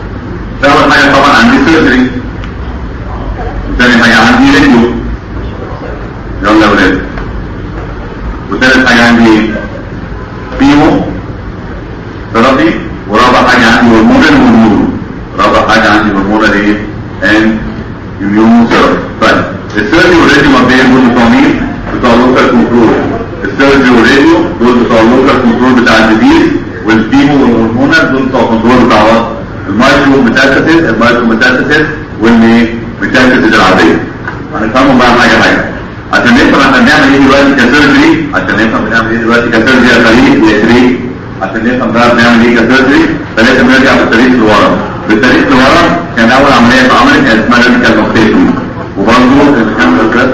اول حاجه طبعا عندي سيرجري ثاني حاجه عندي ريديو بتوع اللوكال كنترول بتاع الديزيز والكيمو والهرمونال دول بتوع كنترول بتاع وات المايكرو ميتاستاسيس المايكرو ميتاستاسيس واللي ميتاستاسيس العاديه هنفهمهم بقى حاجه حاجه عشان نفهم احنا بنعمل ايه دلوقتي كسيرجري عشان نفهم بنعمل ايه دلوقتي كسيرجري يا خليل يا شريك عشان نفهم بقى بنعمل ايه كسيرجري فلازم نرجع بالتاريخ لورا بالتاريخ لورا كان اول عمليه اتعملت كانت اسمها راديكال نوكتيشن وبرضه كان بس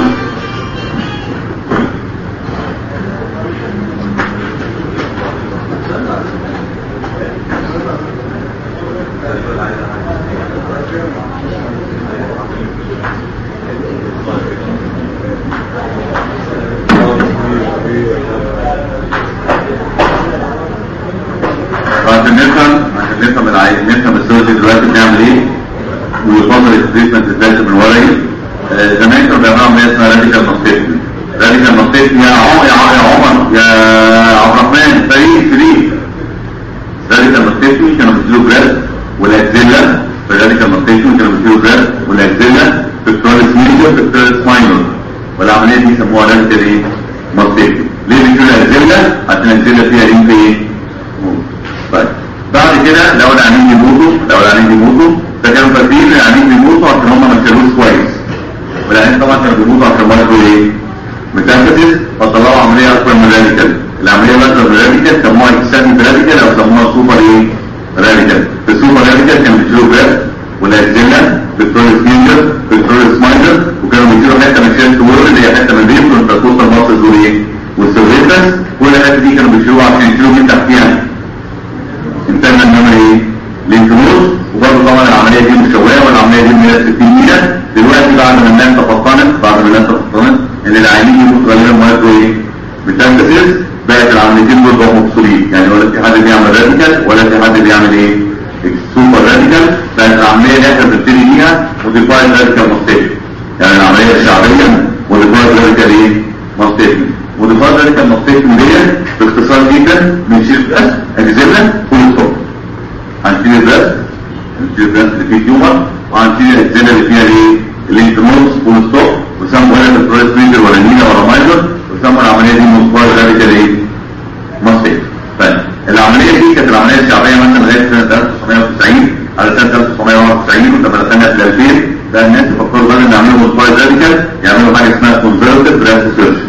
عشان نفهم عشان نفهم العين نفهم السيرجي دلوقتي بنعمل ايه ويفضل التريتمنت ازاي من ورا ايه آه، زمان كانوا بيعملوا عمليه اسمها راديكال ماستيشن راديكال ماستيشن يا عمر يا عمر يا عمر يا عبد الرحمن فريق فريق راديكال ماستيشن كانوا بيديله جراس والاكزيلا في الراديكال ماستيشن كانوا بيديله جراس والاكزيلا في التوريس ميجر في التوريس ماينور والعمليه دي سموها راديكال ايه ماستيشن ليه بيديله الاكزيلا عشان الاكزيلا فيها لينك ايه طيب بعد كده لو العيانين بيموتوا لو العيانين بيموتوا فكانوا فاكرين ان العيانين بيموتوا عشان هم ما كانوش كويس والعيانين طبعا كانوا بيموتوا عشان مرضوا ايه؟ ميتاستاسيس فطلعوا عمليه اكبر من راديكال العمليه الاكبر من راديكال سموها اكسامي راديكال او سموها سوبر ايه؟ راديكال في السوبر راديكال كانوا بيشيلوا جراس والاكزيلا بالتوريس ميجر بالتوريس ماينر وكانوا بيشيلوا حته من شيست وورد اللي هي حته من الريف والانتركوستال ماسلز وايه؟ والسيرفيكس كل الحته دي كانوا بيشيلوها عشان يشيلوا من تحتيها انتهى انما ايه لينكنوز وبرضه طبعا العمليه دي مشوهه والعمليه دي من 60 ميله دلوقتي بعد ما الناس تفطنت بعد ما الناس تفطنت ان العيانين يموتوا غالبا مولده ايه ميتاستاسيس بقت العمليتين دول بقوا مفصولين يعني ولا في حد بيعمل راديكال ولا في حد بيعمل ايه سوبر راديكال بقت العمليه اللي احنا بنبتدي بيها موديفايد راديكال ماستيشن يعني العمليه الشعبيه موديفايد راديكال ايه ماستيشن موديفايد راديكال ماستيشن دي باختصار جدا بنشيل بس اجزمنا كل الصوت هنشيل البس هنشيل البس اللي فيه تيومر وهنشيل الاجزله اللي فيها ايه الانترموس كل الصوت وسموا هنا البرويس ميجر ولا نيلا ولا مايجر وسموا العمليه دي موديفايد راديكال ايه ماستيشن طيب العمليه دي كانت العمليه الشعبيه مثلا لغايه سنه 1990 على سنه 1991 ولما دخلنا في 2000 ده الناس يفكروا بقى ان يعملوا موديفايد راديكال يعملوا حاجه اسمها كونزرفتيف بريست سيرجري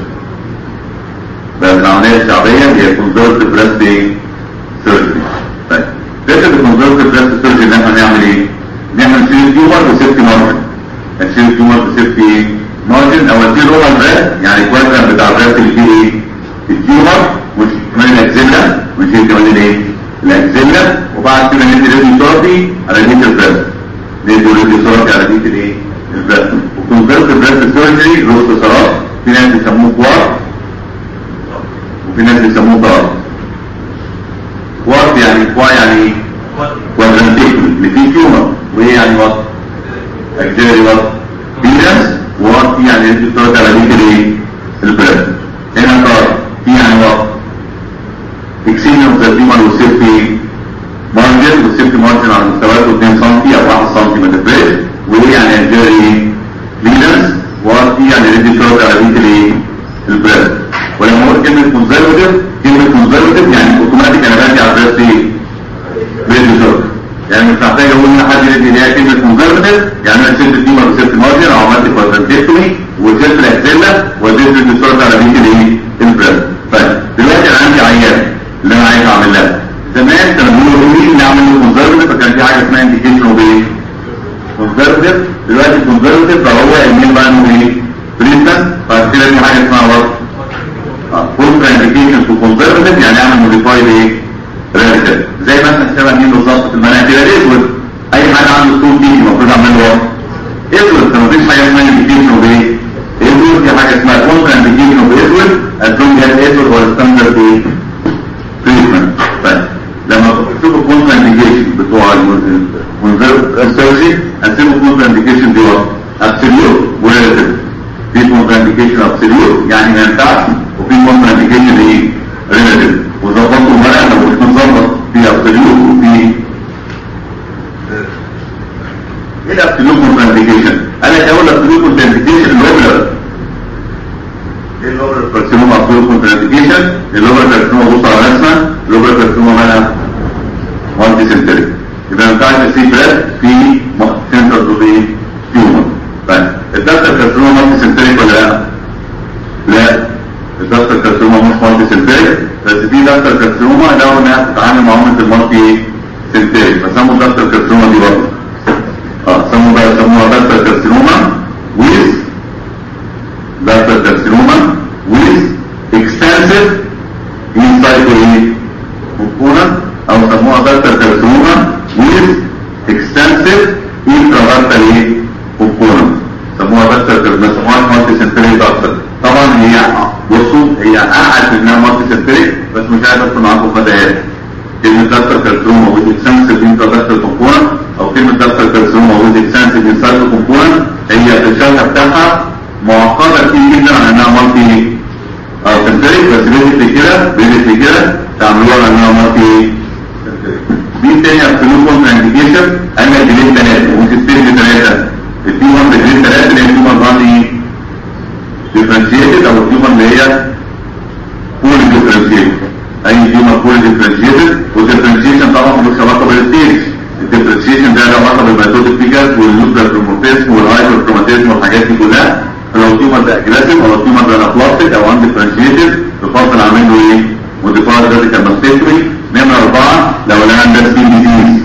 بقت العمليه الشعبيه هي كونزرفتيف بريست سيرجري طيب فكره الكونزرفتيف بريست سيرجري ان احنا نعمل ايه؟ ان احنا نشيل التيومر بسيفتي مارجن نشيل التيومر بسيفتي مارجن او نشيل روما البريست يعني الكوادران بتاع البريست اللي فيه ايه؟ التيومر ونشيل كمان الاكزيلا ونشيل كمان الايه؟ الاكزيلا وبعد كده ندي ريدي ثيرابي على ديت البريست ندي ريدي ثيرابي على ديت الايه؟ البريست وكونزرفتيف بريست سيرجري له اختصارات في ناس بيسموه كوار وفي ناس بيسموه ضرب كوارت يعني كوا يعني كوادرانتيكل اللي فيه تيومر وايه يعني وات اكزيلري وات فينس وات يعني انت بتقعد على ديك الايه البريد هنا كار في يعني وات اكسينيوم اوف ذا تيومر والسيفتي مارجن والسيفتي مارجن على مستوياته 2 سم او 1 سم من البريد وايه يعني اكزيلري فينس وات يعني ريدي بتقعد على ديك الايه البريد ولما اقول كلمه كونزرفتيف كلمه كونزرفتيف يعني اوتوماتيك انا برجع بريست ايه؟ بريست شوك يعني مش محتاج اقول ان حد يدي ليها كلمه كونزرفتيف يعني انا شلت التيمر وشلت المارجن او عملت كوادرانتيكتومي وشلت الاكسيلا واديت بريست شوك على بيت الايه؟ البريست طيب دلوقتي انا عندي عيان اللي انا عايز اعمل لها زمان كانوا بيقولوا لي ان اعمل له كونزرفتيف فكان في حاجه اسمها انديكيشن اوف ايه؟ كونزرفتيف دلوقتي كونزرفتيف فهو المين بقى انه ايه؟ بريستنس بعد كده في حاجه اسمها وات كونترا انديكيشن تو كونزرفتيف يعني اعمل موديفايد ايه راديكال زي مثلا شبه مين بالظبط في المناطق كده الاسود اي حاجه عنده ستون دي المفروض اعمل له اسود فمفيش حاجه اسمها انديكيشن اوف ايه اسود في حاجه اسمها كونترا انديكيشن اوف اسود الدون ده الاسود هو الستاندرد ايه تريتمنت طيب لما تشوفوا كونترا انديكيشن بتوع السيرجي هتسيبوا كونترا انديكيشن دي وات ابسوليوت وريلاتيف في كونترا انديكيشن ابسوليوت يعني ما ينفعش وفي كونترا انديكيشن ايه ريلاتيف وظبطوا المرأة لو مش مظبط في ابسوليوت وفي ايه الابسوليوت كونترا انديكيشن انا اقول الابسوليوت كونترا انديكيشن اللوبلر ايه اللوبلر كارسينوما في كونترانديكيشن اللوبر كارسينوما بص على الرسمه اللوبر كارسينوما مالها مالتي سنتريك يبقى ما ينفعش اسيب بريست في سنتر تو بي تيومر طيب الدكتور كارسينوما مالتي سنتريك ولا لا؟ لا الدكتور كارسينوما مش مالتي سنتريك بس في دكتور كارسينوما لو انها تتعامل معامله المالتي سنتريك فسموا دكتور كارسينوما دي برضه اه سموا بقى سموها دكتور كارسينوما with ductal carcinoma with extensive incytoid component او سموها ductal carcinoma with extensive intraductal component سموها ductal carcinoma سموها multi centric ductal طبعا هي بصوا هي قاعد انها multi centric بس مش عايز ادخل معاكم فتيات كلمة ductal carcinoma with extensive intraductal component او كلمة ductal carcinoma with extensive incytoid component هي في الشرح بتاعها معقدة كتير جدا عن انها مالتي سنتريك بس بيزيكلي كده بيزيكلي كده تعملوها على انها مالتي مين تاني ابسولوت كونتر انديكيشن انا جريد ثلاثة وممكن ستيج ثلاثة التيومر بجريد ثلاثة اللي هي التيومر راني ديفرنشيتد او التيومر اللي هي فول ديفرنشيتد اي تيومر فول ديفرنشيتد والديفرنشيشن طبعا ملوش علاقة بالستيج الديفرنشيشن ده له علاقة بالميتوتيك فيجرز والنيوكلير كروماتيزم والهايبر كروماتيزم والحاجات دي كلها فلو التيومر ده اجريسيف او التيومر ده انابلاستيك او اندفرنشيتد بفضل اعمل له ايه؟ موديفايد راديكال ماستيكتومي نمرة أربعة لو العيان ده سكين ديزيز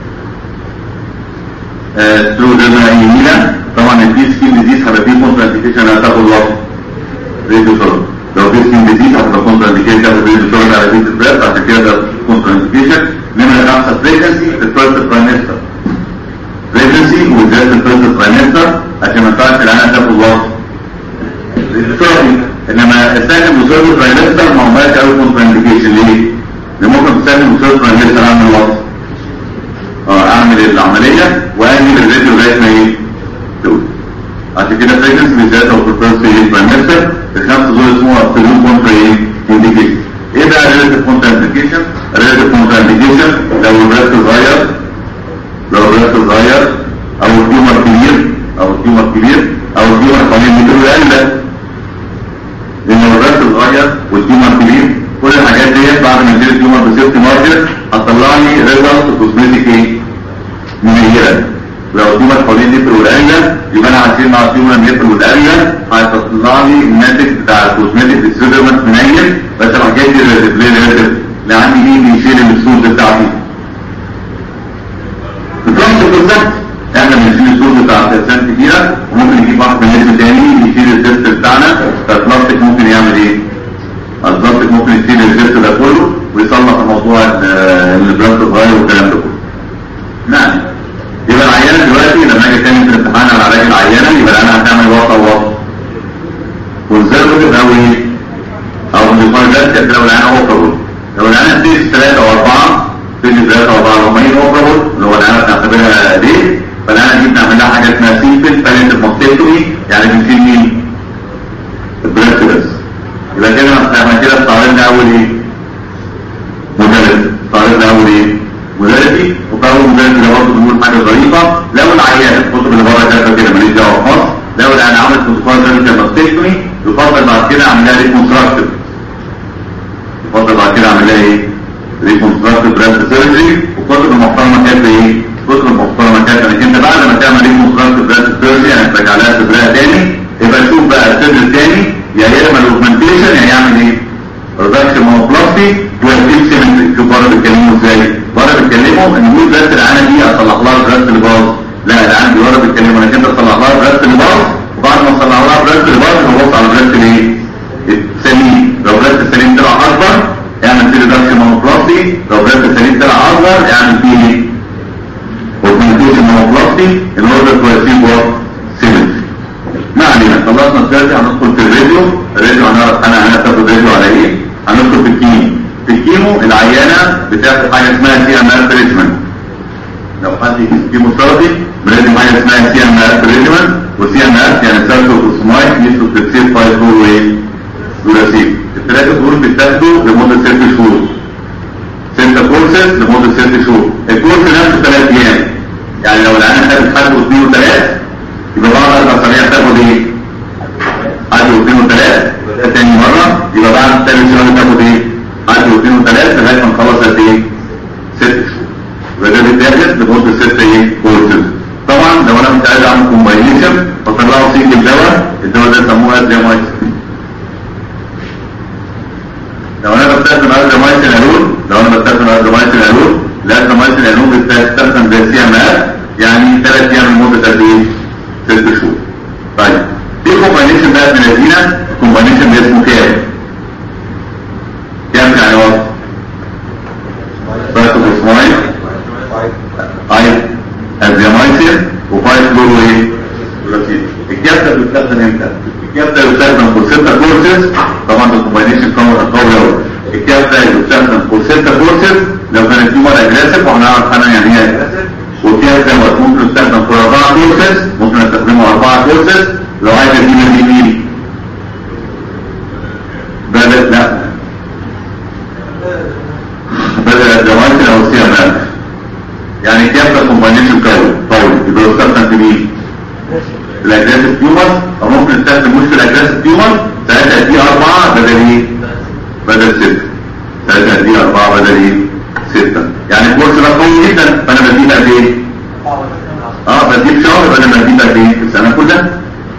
ثرو ده يمينة طبعا الدي سكين ديزيز هيبقى فيه كونتر انديكيشن هتاخد لفظ ريديو سولر لو في سكين ديزيز هتبقى كونتر انديكيشن تاخد ريديو سولر على ديز بريس عشان كده ده كونتر انديكيشن نمرة خمسة بريجنسي في الفيرست ترايمستر بريجنسي وبالذات في الفيرست ترايمستر عشان ما ينفعش العيان تاخد لفظ سوري انما السكند وثيرد ترايمستر ما هماش قوي كونتر انديكيشن ليه؟ لان ممكن في السكند وثيرد ترايمستر اعمل لفظ اه اعمل العمليه واجيب الريديو لغايه ما ايه؟ تقول عشان كده بريجنسي بالذات او في الفيرست ترايمستر الخمسه دول اسمهم ابسولوت كونتر انديكيشن ايه بقى ريليتيف كونتر انديكيشن؟ ريليتيف كونتر انديكيشن لو البريست صغير لو البريست صغير او التيومر كبير او التيومر كبير او التيومر قليل متر وقلة لان لو البريست صغير والتيومر كبير كل الحاجات ديت بعد ما نزل التيومر بسيفتي ماركر هتطلع لي ريزلت كوزمتيك ايه؟ منيرة لو التيومر حوالين متر والقلة يبقى انا هشيل مع التيومر متر والقلة هتطلع لي الناتج بتاع الكوزمتيك ديسفيجرمنت منيل بس الحاجات دي ريليتيف ليه ريليتيف؟ لان مين بيشيل السوز بتاعتي بالظبط بالظبط احنا بنشيل السوز بتاع الانسان كتيرة وممكن يجيب واحد من الاسم تاني يشيل الزفت بتاعنا فالبلاستيك ممكن يعمل ايه؟ البلاستيك ممكن يشيل الزفت ده كله ويصلح موضوع البلاستيك صغير والكلام ده كله. نعم يبقى العيانة دلوقتي لما اجي تاني في الامتحان على علاج العيانة يبقى انا هتعمل وقت وقت كونسرفتيف او ايه؟ او موديفايد لو العيانة اوفرول لو العيانة ستيج 3 او 4 ستيج 3 او 4 لو ما هي اوفرول لو العيانة بنعتبرها ليه؟ فالعيانة دي بنعمل لها حاجة اسمها سيمبل باليتيف ماستكتومي يعني بنشيل مين؟ البريست بس يبقى كده احنا كده استعرضنا اول ايه؟ موداليتي استعرضنا اول ايه؟ موداليتي وقالوا موداليتي ده برضه بنقول حاجه ظريفه لو العيان الكتب اللي بره كاتبه كده ماليش دعوه في مصر لو العيان عملت كونسباير باليتيف ماستكتومي يفضل بعد كده اعمل لها ريكونستراكتيف يفضل بعد كده اعمل لها ايه؟ ريكونستراكتيف بريست سيرجري وكتب المحترمه كاتبه ايه؟ كتب المحترمه كاتبه انك انت بعد ما تعمل ريكونستراكتيف بريست سيرجري يعني ترجع لها صدرها تاني يبقى تشوف بقى الصدر الثاني يا يعمل اوجمنتيشن يا يعمل ايه؟ ريدكشن مونوبلاستي والفيكسمنت شوف بره بيتكلموا ازاي؟ بره بيتكلموا ان نقول بس العانه دي اصلح لها البريست اللي باظ لا العانه دي بره بيتكلموا انك انت تصلح لها البريست اللي باظ وبعد ما تصلح لها البريست اللي باظ نبص على البريست الايه؟ السليم لو البريست السليم طلع اكبر اعمل فيه ريدكشن مونوبلاستي لو البريست السليم طلع اصغر اعمل فيه ايه؟ اوجمنتيشن مونوبلاستي ان اوردر تو اسيب وات سيمتري ما علينا خلصنا الثالث هندخل في الراديو الراديو هنعرف انا هناخد الراديو على ايه هندخل في الكيمو في الكيمو العيانه بتاخد حاجه اسمها سي ام ار تريتمنت لو حد كيمو ثيرابي لازم حاجه اسمها سي ام ار تريتمنت وسي ام ار يعني سالفوسمايد ميثوتريكسيد 5 دور وايه دوراسيل الثلاثه دول بيتاخدوا لمده ست شهور ست كورسز لمده ست شهور الكورس نفسه ثلاث ايام يعني لو العيانه خدت حد واثنين وثلاث يبقى بعد الأسابيع تاخد ايه؟ حد واثنين وثلاث تاني مرة يبقى التاني الشهر تاخد ايه؟ عدد واثنين وثلاث لغايه ما نخلص قد ايه؟ ست شهور يبقى ده بيتاخد لمده ست ايه؟ كورسز طبعا لو انا مش عايز اعمل كومباينيشن بطلعه سنجل دواء الدواء ده يسموه ادريامايسين لو انا بستخدم ادريامايسين الون لو انا بستخدم ادريامايسين الون الادريامايسين الون بتستخدم زي سي ام ار يعني ثلاث ايام لمده قد ايه؟ ست شهور طيب في كومباينيشن بقى من الذين الكومباينيشن ده اسمه كام؟ كام يعني وصف؟ سايكوبوسمايل اي ادريامايسين وفايت فلورو ايه؟ بروتين الكابتا بتستخدم امتى؟ الكابتا بتستخدم فور ستة كورسز طبعا الكومباينيشن قوي قوي الكابتا بتستخدم فور ستة كورسز لو كان التيومر اجريسيف وهنعرف حالا يعني ايه اجريسيف والكابتا ممكن تستخدم فور اربعة كورسز ممكن استخدمه اربعة كورسز لو عايز اجيب دي مين؟ بدل لا بدل الجوانتي او السي ام ال يعني كابتا كومباينيشن قوي قوي يبقى يستخدم في مين؟ الاجريسيف تيومر او ممكن تستخدم مش في الاجريسيف تيومر ساعتها دي اربعه بدل ايه؟ بدل سته ساعتها دي اربعه بدل ايه؟ سته يعني الكورس ده قوي جدا فانا بديه قد ايه؟ اه بديه في شهر بدل ما بديه قد ايه؟ في السنه كلها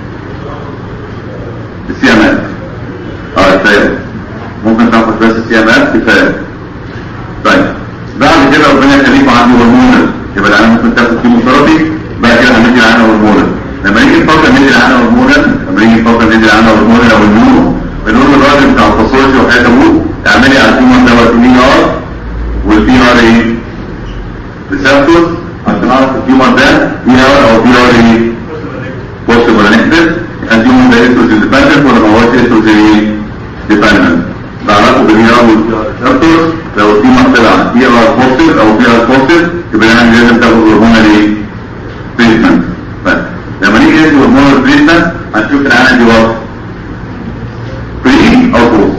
السي ام ال اه كفايه ممكن تاخد بس السي ام ال كفايه طيب بعد كده ربنا يخليكم عندي هرمونال يبقى العيان ممكن تاخد كيموثيرابي بعد كده هندي العيان هرمونال لما نيجي نفكر ندي العيان هرمونال لما نيجي نفكر ندي العيان هرمونال او النورو بنقول للراجل بتاع الباثولوجي وحياه ابوه اعملي على التيومر دوت بي ار والبي ار ايه؟ ريسبتور عشان اعرف التيومر ده بي ار او بي ار ايه؟ بوست ولا نكتب التيومر ده استروجين ديبندنت ولا ما هوش استروجين ديبندنت بعرفه بالبي ار والريسبتور لو التيومر طلع بي ار بوزيتيف او بي ار بوزيتيف يبقى يعني لازم تاخد هرمونال ايه؟ تريتمنت لما نيجي ندي هرمونال تريتمنت هنشوف العيان دي وصف بري او بوست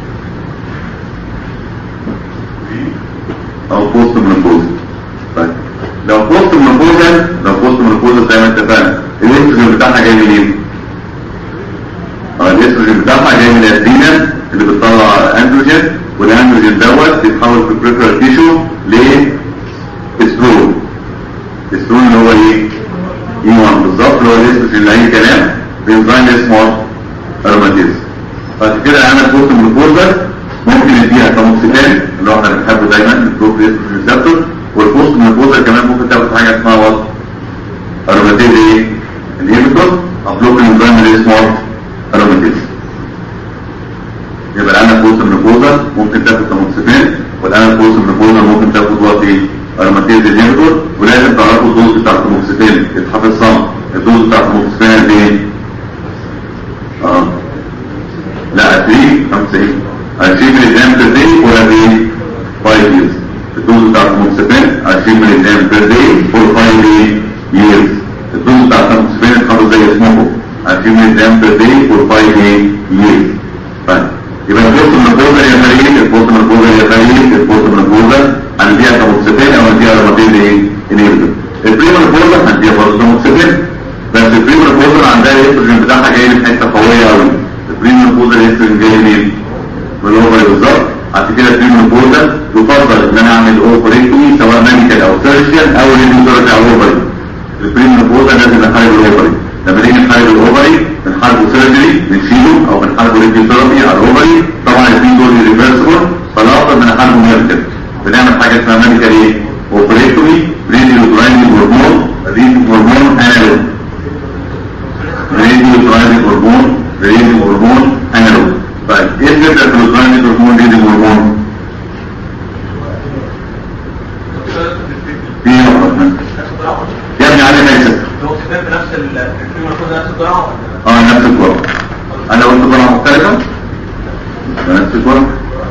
او بوست منفوز طيب لو بوست منفوزا لو بوست منفوزا زي ما اتفقنا الاستروجين بتاعها جاي منين؟ اه الاستروجين بتاعها جاي من الادرينال اللي بتطلع اندروجين والاندروجين دوت بيتحول في بريفرال تيشو لاسترون الاسترون اللي هو ايه؟ اي 1 بالظبط اللي هو الاستروجين اللي اي كلام بانزيم اسمه اروماتيز بعد كده عمل بوست منفوزا ممكن نديها كموكسيتان اللي هو احنا بنحبه دايما البروبريس ريسبتور والبوست منفوزا كمان ممكن تاخد حاجه اسمها وات اروماتيز ايه؟ الهيبتوس ابلوك الانزيم اللي اسمه اروماتيز يبقى الان بوست منفوزا ممكن تاخد كموكسيتان والان بوست منفوزا ممكن تاخد وات ايه؟ اروماتيز الهيبتوس ولازم تعرفوا الدوز بتاع الكموكسيتان يتحفظ صم الدوز بتاع الكموكسيتان قد ايه؟ اه لا 20 95 20 ملي جرام بير داي ولا دي 5 years الدوز بتاع الكموكسيفين 20 ملي جرام بير داي فور 5 years الدوز بتاع الكموكسيفين اتحط زي اسمه 20 ملي جرام بير داي فور 5 years طيب يبقى البوست منفوزة يا فريق البوست منفوزة يا فريق البوست منفوزة هنديها كموكسيفين او هنديها روماتيز ايه؟ انيبيتور البري منفوزة هنديها برضه كموكسيفين بس البري منفوزة عندها الاستروجين بتاعها جاي من حتة قوية قوي البريم نفوذ الاستروجين جاي منين؟ من الاوفري بالظبط عشان كده البريم نفوذ يفضل ان انا اعمل اوفريكتومي سواء ميديكال او سيرجيكال او ريديوتوريك او اوفري البريم نفوذ لازم نحارب الاوفري لما نيجي نحارب الاوفري بنحاربه سيرجري بنشيله او بنحاربه ريديوتوريكي على الاوفري طبعا الاثنين دول ريفرسبل فالافضل بنحاربه ميديكال بنعمل حاجه اسمها ميديكال ايه؟ اوفريكتومي ريديوتوريكي هرمون ريديو هرمون انالوج ريديوتوريكي هرمون ريديو هرمون انالوج طيب ايه الفكره في الوترانيك هرمون ريديو هرمون في نقطه يا ابني علي ميسر هو كتاب بنفس الكريم المفروض نفس الجرعه ولا اه نفس الجرعه انا قلت جرعه مختلفه نفس الجرعه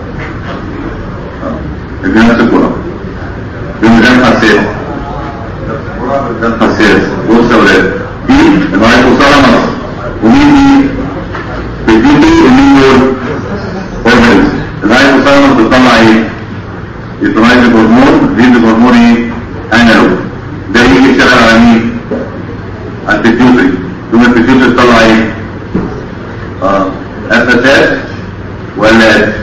اه يبقى نفس الجرعه بميزان حساس بميزان حساس بص يا ولاد دي الهايبوثالاموس ومين دي بتدي ومين دول اورجانز الهايبوثالاموس بتطلع ايه يترايز هرمون دي هرمون ايه انالوج ده يجي يشتغل على مين على البيتيوتري ثم البيتيوتري تطلع ايه اه اساسات ولا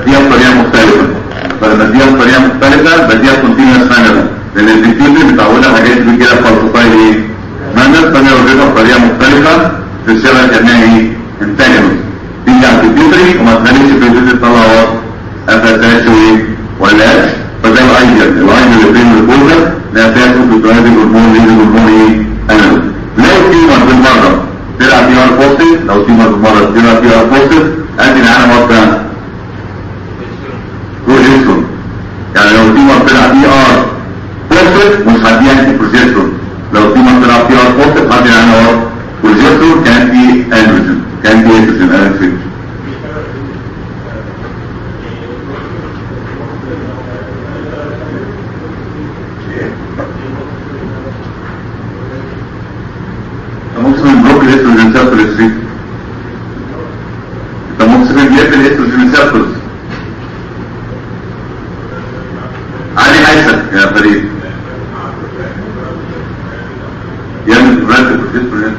بديها بطريقه مختلفه فلما اديها بطريقه مختلفه بديها كونتينوس مانر لان البيتيوتري متعوده على حاجات بتجيلها فالسفاي ايه؟ مانر فانا لو اديتها بطريقه مختلفه تشتغل كانها ايه؟ انتاجنوس تيجي على البيتيوتري وما تخليش البيتيوتري تطلع وسط افاسات وايه؟ ولا اتش فده الايديال الايديال اللي بين الكوزا ده اساسه في الدراسه الهرمون ايه الهرمون ايه؟ انالوج لو تيومر بالمره طلع فيه ار بوزيتيف لو تيومر بالمره طلع فيه ار بوزيتيف ادي معانا وقت بروجسترون يعني لو تيومر طلع فيه ار بوزيتيف مش هديه انتي بروجسترون لو تيومر طلع فيه ار بوزيتيف هدي معانا ار بروجسترون كان في اندروجين كان في استروجين انا ممكن بلوك الاستروجين سيركل ستريت انت ممكن بيقفل الاستروجين سيركلز علي هيثم يا فريد يعمل راتب الاستروجين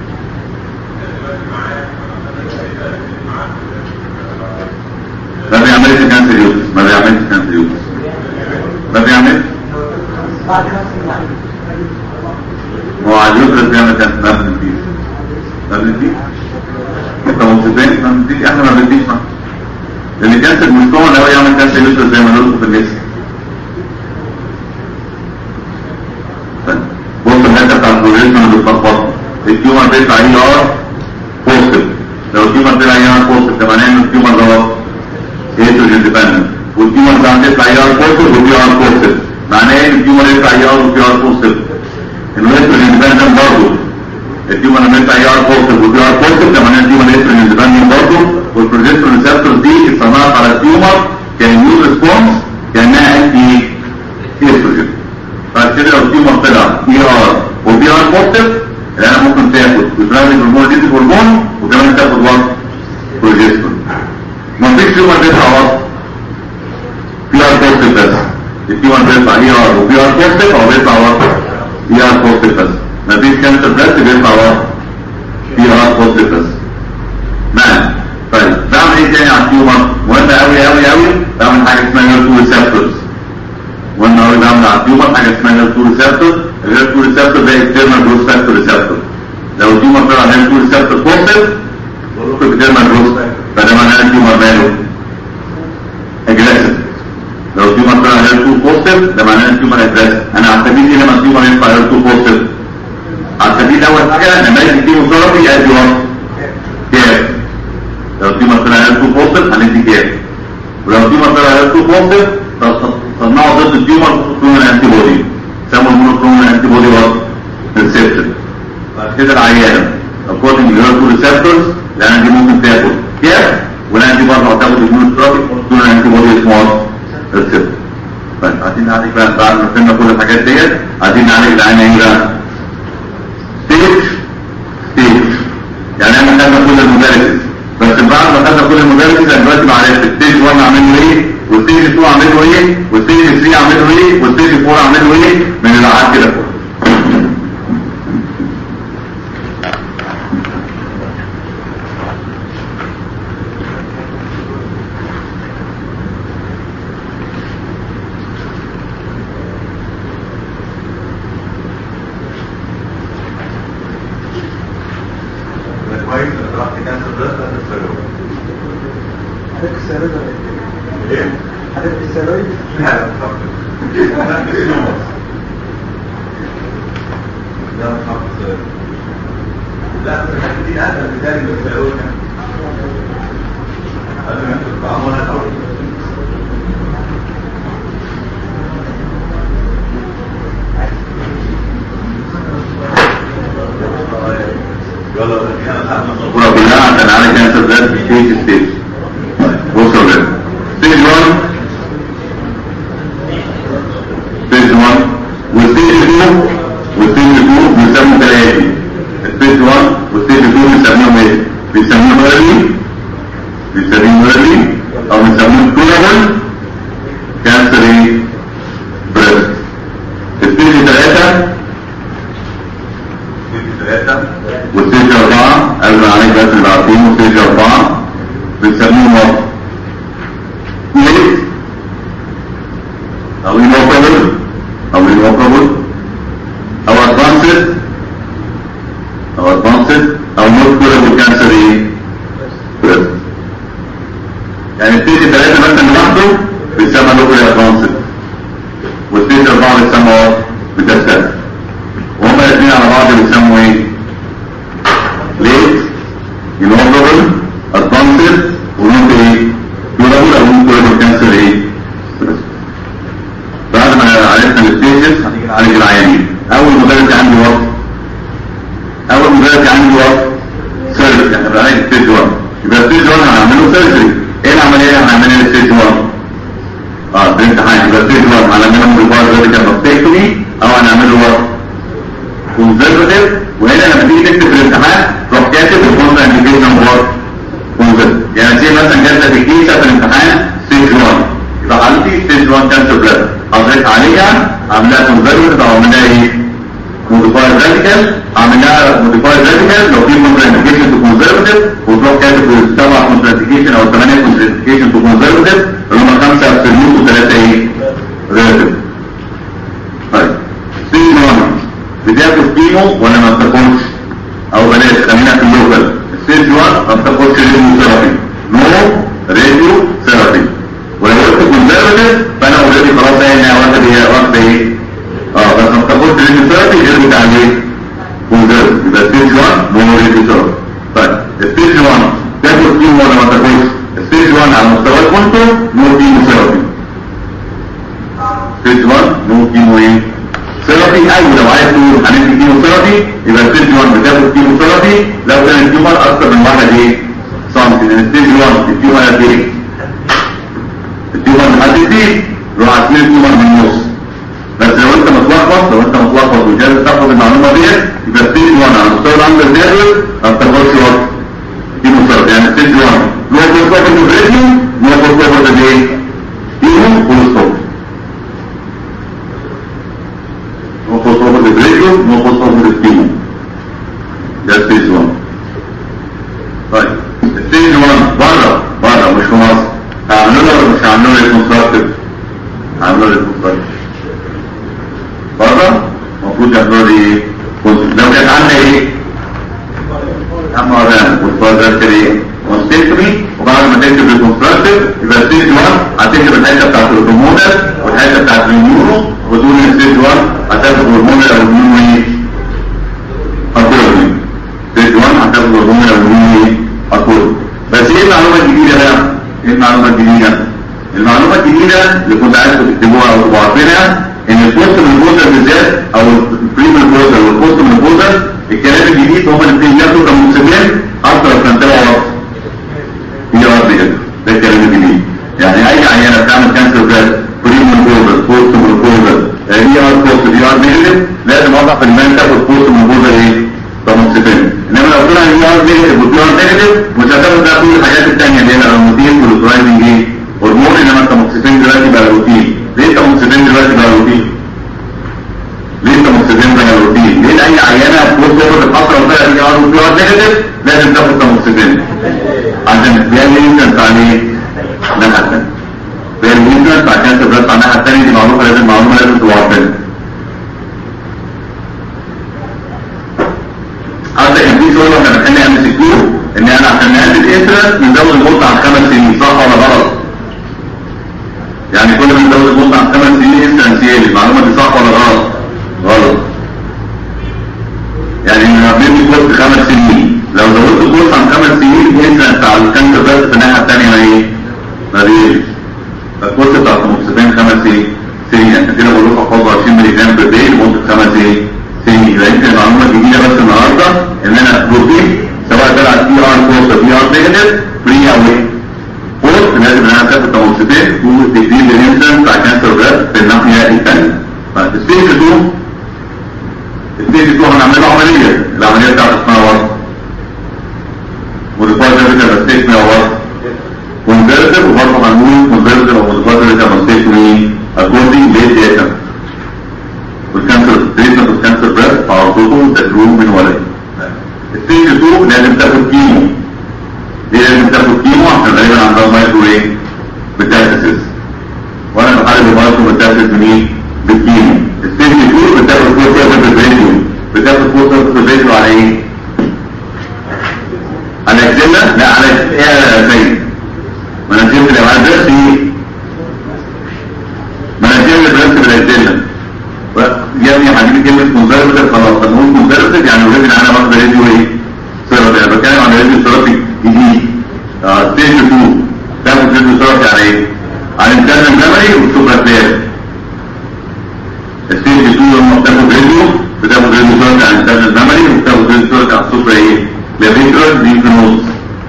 ما بيعملش كانسر يوتس ما بيعملش كانسر يوتس ما بيعملش بعد نفس المعنى هو على اليوترس بيعمل كانسر ما بنديش ما بنديش انت مبسوطين ما بنديش احنا ما بنديش ما لان الكانسر مش كومن قوي يعمل كانسر يوترس زي ما نقول في الناس بص الحته بتاع البروجيكشن اللي بتلخبطنا التيومر بيطلع اي ار بوزيتيف لو التيومر طلع اي ار بوزيتيف ده معناه ان التيومر ده هيتروجين ديبندنت والتيومر ده هتطلع اي ار بوزيتيف وفي ار بوزيتيف معناه ان التيومر يطلع اي ار وفي ار بوزيتيف الهيتروجين ديبندنت برضه التيومر لما يطلع اي ار بوزيتيف وفي ار بوزيتيف ده معناه التيومر هيتروجين ديبندنت برضه والبروجسترون ريسبتورز دي اتصنعت على التيومر كايميون ريسبونس كانها انتي هيتروجين بعد كده لو التيومر طلع اي ار وبي ار بوزيتيف انا ممكن تاخد بتراجع هرمون دي هرمون وكمان تاخد وقت بروجسترون ما فيش تيومر بيطلع وقت بي ار بوزيتيف بس التيومر بيطلع اي ار وبي ار بوزيتيف او بيطلع وقت بي ار بوزيتيف بس ما فيش كانسر بس بيطلع وقت بي ار بوزيتيف بس نعم طيب بعمل ايه تاني على التيومر مهم قوي قوي قوي بعمل حاجه اسمها هيرتو ريسبتورز وانا اقول بعمل على التيومر حاجه اسمها هيرتو ريسبتور الهيرتو ريسبتور ده اكترنال جروث فاكتور ريسبتور لو التيومر طلع هيرتو ريسبتور بوزيتيف بقول اكترنال جروث فده معناه التيومر ماله اجريسيف لو التيومر طلع هيرتو بوزيتيف ده معناه التيومر اجريسيف انا على سبيل ايه لما التيومر يطلع هيرتو بوزيتيف على سبيل اول حاجه لما يجي كيموثيرابي ادي وقت كام لو التيومر طلع هيرتو بوزيتيف هندي كام ولو التيومر طلع هيرتو بوزيتيف صنعوا ضد التيومر كلونال انتي بودي سموا المونوكلونال انتي بودي وات ريسبتور بعد كده العيانه according to your receptors لان دي ممكن تاخد كاف ولان دي برضه هتاخد المونوكلونال كلونال انتي بودي اسمه ريسبتور طيب عايزين نعالج بقى بعد ما فهمنا كل الحاجات ديت عايزين نعالج العيانه ايه بقى؟ ستيج ستيج يعني احنا خدنا كل المدارس بس بعد ما خدنا كل المدارس انا دلوقتي عرفت ستيج 1 اعمل له ايه والستيج 2 اعمل له ايه والستيج 3 اعمل له ايه والستيج 4 اعمل له ايه من العاد كده كله كويس انا رحت كانسر ده انا السيروم حضرتك السيرويد ولا ايه؟ ايه؟ حضرتك السيرويد؟ لا لا مش عارف. لا مش نومس. لا مش عارف السيروم. لا بس الحاجات دي اهدى بتاني بس الاول كان قبل ما انتوا تتعاملوا انا الاول يلا يلا الصورة كلها عشان على كانسر ده في ستيج ستيج بصوا كده ستيج 1 ستيج 1 وستيج 2 وستيج 2 بيسموا ثلاثة ستيج 1 وستيج 2 بيسموهم ايه؟ بيسموهم ايرلي بيسموهم ايرلي او بيسموهم مثلا لوحده بيسمى لوكال ادفانسد والستيج اربعه بيسموا ميتاستاز وهما الاثنين على بعض بيسموا ايه؟ ليت ينوبل ادفانسد ونوت ايه؟ يورابل او نوت كانسر ايه؟ بعد ما عرفنا الستيجز هنيجي نعالج العيانين اول مدرس عندي وقت اول مدرس عندي وقت سيرجري احنا بنعالج ستيج 1 يبقى ستيج 1 هنعمله سيرجري ايه العمليه اللي هنعملها ستيج 1 اه ده امتحان يبقى ستيج 1 هنعمله موديفايد راديكال ماستكتومي او هنعمله وقت كونزرفتيف وهنا لما تيجي تكتب في الامتحان تروح كاتب الكونتر انديكيشن وقت كونزرفتيف يعني زي مثلا جات لك الكيسه في الامتحان ستيج 1 يبقى حالتي ستيج 1 كانسر بلاد حضرتك عليها عاملاها كونزرفتيف او عاملاها ايه؟ موديفايد راديكال عاملاها موديفايد راديكال لو في كونتر انديكيشن تو كونزرفتيف وتروح كاتب السبع كونتر انديكيشن او ثمانيه كونتر انديكيشن تو كونزرفتيف اللي هم خمسه ابسوليوت وثلاثه ايه؟ ريلاتيف طيب ستيج 1 بتاخد كيمو ولا ما بتاخدش او بلاش خلينا في اللوكال ستيج 1 ما بتاخدش راديو ثيرابي نو راديو ثيرابي ولو قلت كونزرفتيف فانا اوريدي خلاص هي انها واخده هي واخده ايه اه بس ما بتاخدش راديو ثيرابي غير بتاع ايه كونزرفتيف يبقى ستيج 1 نو راديو ثيرابي طيب ستيج 1 تاخد كيمو ولا ما تاخدش ستيج 1 على مستوى الكونتو نو كيمو ثيرابي ستيج 1 نو كيمو ايه ثيرابي ايوه لو عايز تقول هندي كيمو ثيرابي يبقى ستيج 1 بتاخد كيمو ثيرابي لو كان التيومر اكتر من واحد ايه سنتي لان ستيج 1 التيومر قد ايه التيومر لحد دي روح هتلاقي التيومر من النص بس لو انت متلخبط لو انت متلخبط ومش قادر تاخد المعلومه ديت يبقى ستيج 1 على مستوى العمل الزائد ما بتاخدش وقت كيمو ثيرابي يعني ستيج 1 نو فور كوفر راديو نو فور كوفر ايه كيمو فول ستوب no crossover with radio, no crossover with chemo. That's stage one. طيب stage one بره بره مش في مصر هعملوا له ولا مش هعملوا له ريكونستراكتيف؟ هعملوا له ريكونستراكتيف بره المفروض يعملوا لي ايه؟ لو كانت عندنا ايه؟ اما ورقه والفاضل ايه؟ ماستكتومي وبعد ما تكتب ريكونستراكتيف يبقى ستيج 1 هتكتب الحته بتاعت الهرمونال والحته بتاعت النيورو وتقول ان ستيج 1 هتاخد هرمونال او النيورو ايه؟ اكورد ستيج 1 هتاخد هرمونال او النيورو ايه؟ اكورد بس ايه المعلومه الجديده بقى؟ ايه المعلومه الجديده؟ المعلومه الجديده اللي كنت عايزكم تكتبوها او تبقوا عارفينها ان البوست من بالذات او البريم البوزر والبوست من البوزر الكلام الجديد هما الاثنين ياخدوا كموكسيدين اكتر من تبع وقت هي وقت كده ده الكلام الجديد يعني اي عيانه بتعمل كانسر ده بريم البوزر بوست من البوزر دي ار بوست دي ار نيجاتيف لازم اوضح في المال تاخد بوست من البوزر ايه كموكسيدين انما لو طلع دي ار نيجاتيف ودي ار نيجاتيف مش هتاخد بقى كل الحاجات الثانيه اللي هي الروتين والدرايفنج ايه هرمون انما التموكسيدين دلوقتي بقى روتين ليه التموكسيدين دلوقتي بقى روتين ليه التموكسيدين بقى روتين ليه اي عيانه بوست اوفر الفتره وطلع دي ار ودي ار نيجاتيف لازم تاخد تموكسيدين عشان بيعمل انت عليه الناحيه الثانيه بيعمل انت عشان تبقى على الناحيه الثانيه دي معروفه لازم معلومه لازم تبقى عارفينها حتى كان في شغل واحنا بنحل ام سي كيو ان انا عشان نقلل الانترست نزود المده عن خمس سنين صح ولا غلط؟ يعني كل ما نزود المده عن خمس سنين انستنسيالي المعلومه دي صح ولا غلط؟ غلط يعني لما بندي كورس خمس سنين لو زودت كورس عن خمس سنين الانسنس على الكانسر بس في الناحيه الثانيه ما ايه؟ ما بيقلش فالكورس بتاع التموكسيدين خمس ايه؟ سنين يعني كده بقول لكم احفظوا 20 مللي جرام بير داي لمده خمس ايه؟ سنين يبقى يمكن المعلومه الجديده بس النهارده ان انا بروتين سواء طلع تي ار كورس او تي ار نيجاتيف فري او ايه؟ كورس لازم ان انا اخد التموكسيدين وتدي لي الانسنس بتاع الكانسر بس في الناحيه الثانيه. فالستيج 2 الستيج 2 هنعمل له عمليه العمليه بتاعت اسمها ورد موديفايد ريفيتال ستيت ورد كونفرتر وبرضه هنقول كونفرتر او موديفايد ريفيتال ستيت مين اكوردنج للداتا والكانسر تريتمنت اوف كانسر بريست على طول تدروب من ولد الستيج 2 لازم تاخد كيمو ليه لازم تاخد كيمو عشان غالبا عندها مايكرو ايه ميتاستاسيس وانا بحارب المايكرو ميتاستاسيس منين بالكيمو الستيج 2 بتاخد فور سيرفيس ريديو بتاخد فور سيرفيس ريديو على ايه على الجنة لا على ايه زي ما انا جبت لو على درسي والانترنال ميموري والسوبر بلاير الستيج 2 لما بتاخد راديو بتاخد راديو صوت على الانترنال ميموري وبتاخد راديو صوت على السوبر ايه لابيترال لينفنوز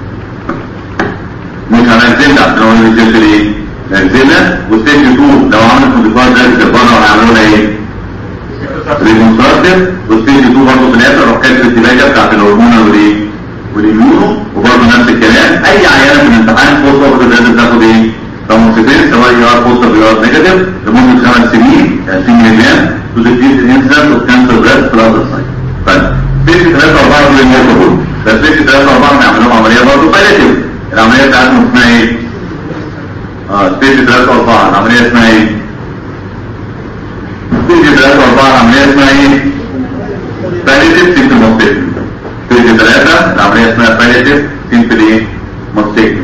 مش هنزلها عشان هو اللي بيشد ايه نزلها وستيج 2 لو عملت موديفايد ده بره وهيعملوا لها ايه ريكونستراكتيف وستيج 2 برضه في الاخر روح كاتب الديباجه بتاعت الهرمون والايه والاميونو وبرضه نفس الكلام اي عيانه في الامتحان فوق وقت لازم تاخد ايه تاموكسيفين سواء يو ار بوزيتيف يو ار نيجاتيف لمده خمس سنين 20 مليون تو ديكريز الانسيدنت اوف كانسر بريست في الاذر سايد طيب ستيج 3 4 دول الموتابول بس ستيج 3 4 بنعمل لهم عمليه برضه باليتيف العمليه بتاعتهم اسمها ايه؟ اه ستيج 3 4 العمليه اسمها ايه؟ ستيج 3 4 العمليه اسمها ايه؟ باليتيف سيمبل ماستيكتومي ستيج 3 العمليه اسمها باليتيف سيمبل ايه؟ ماستيكتومي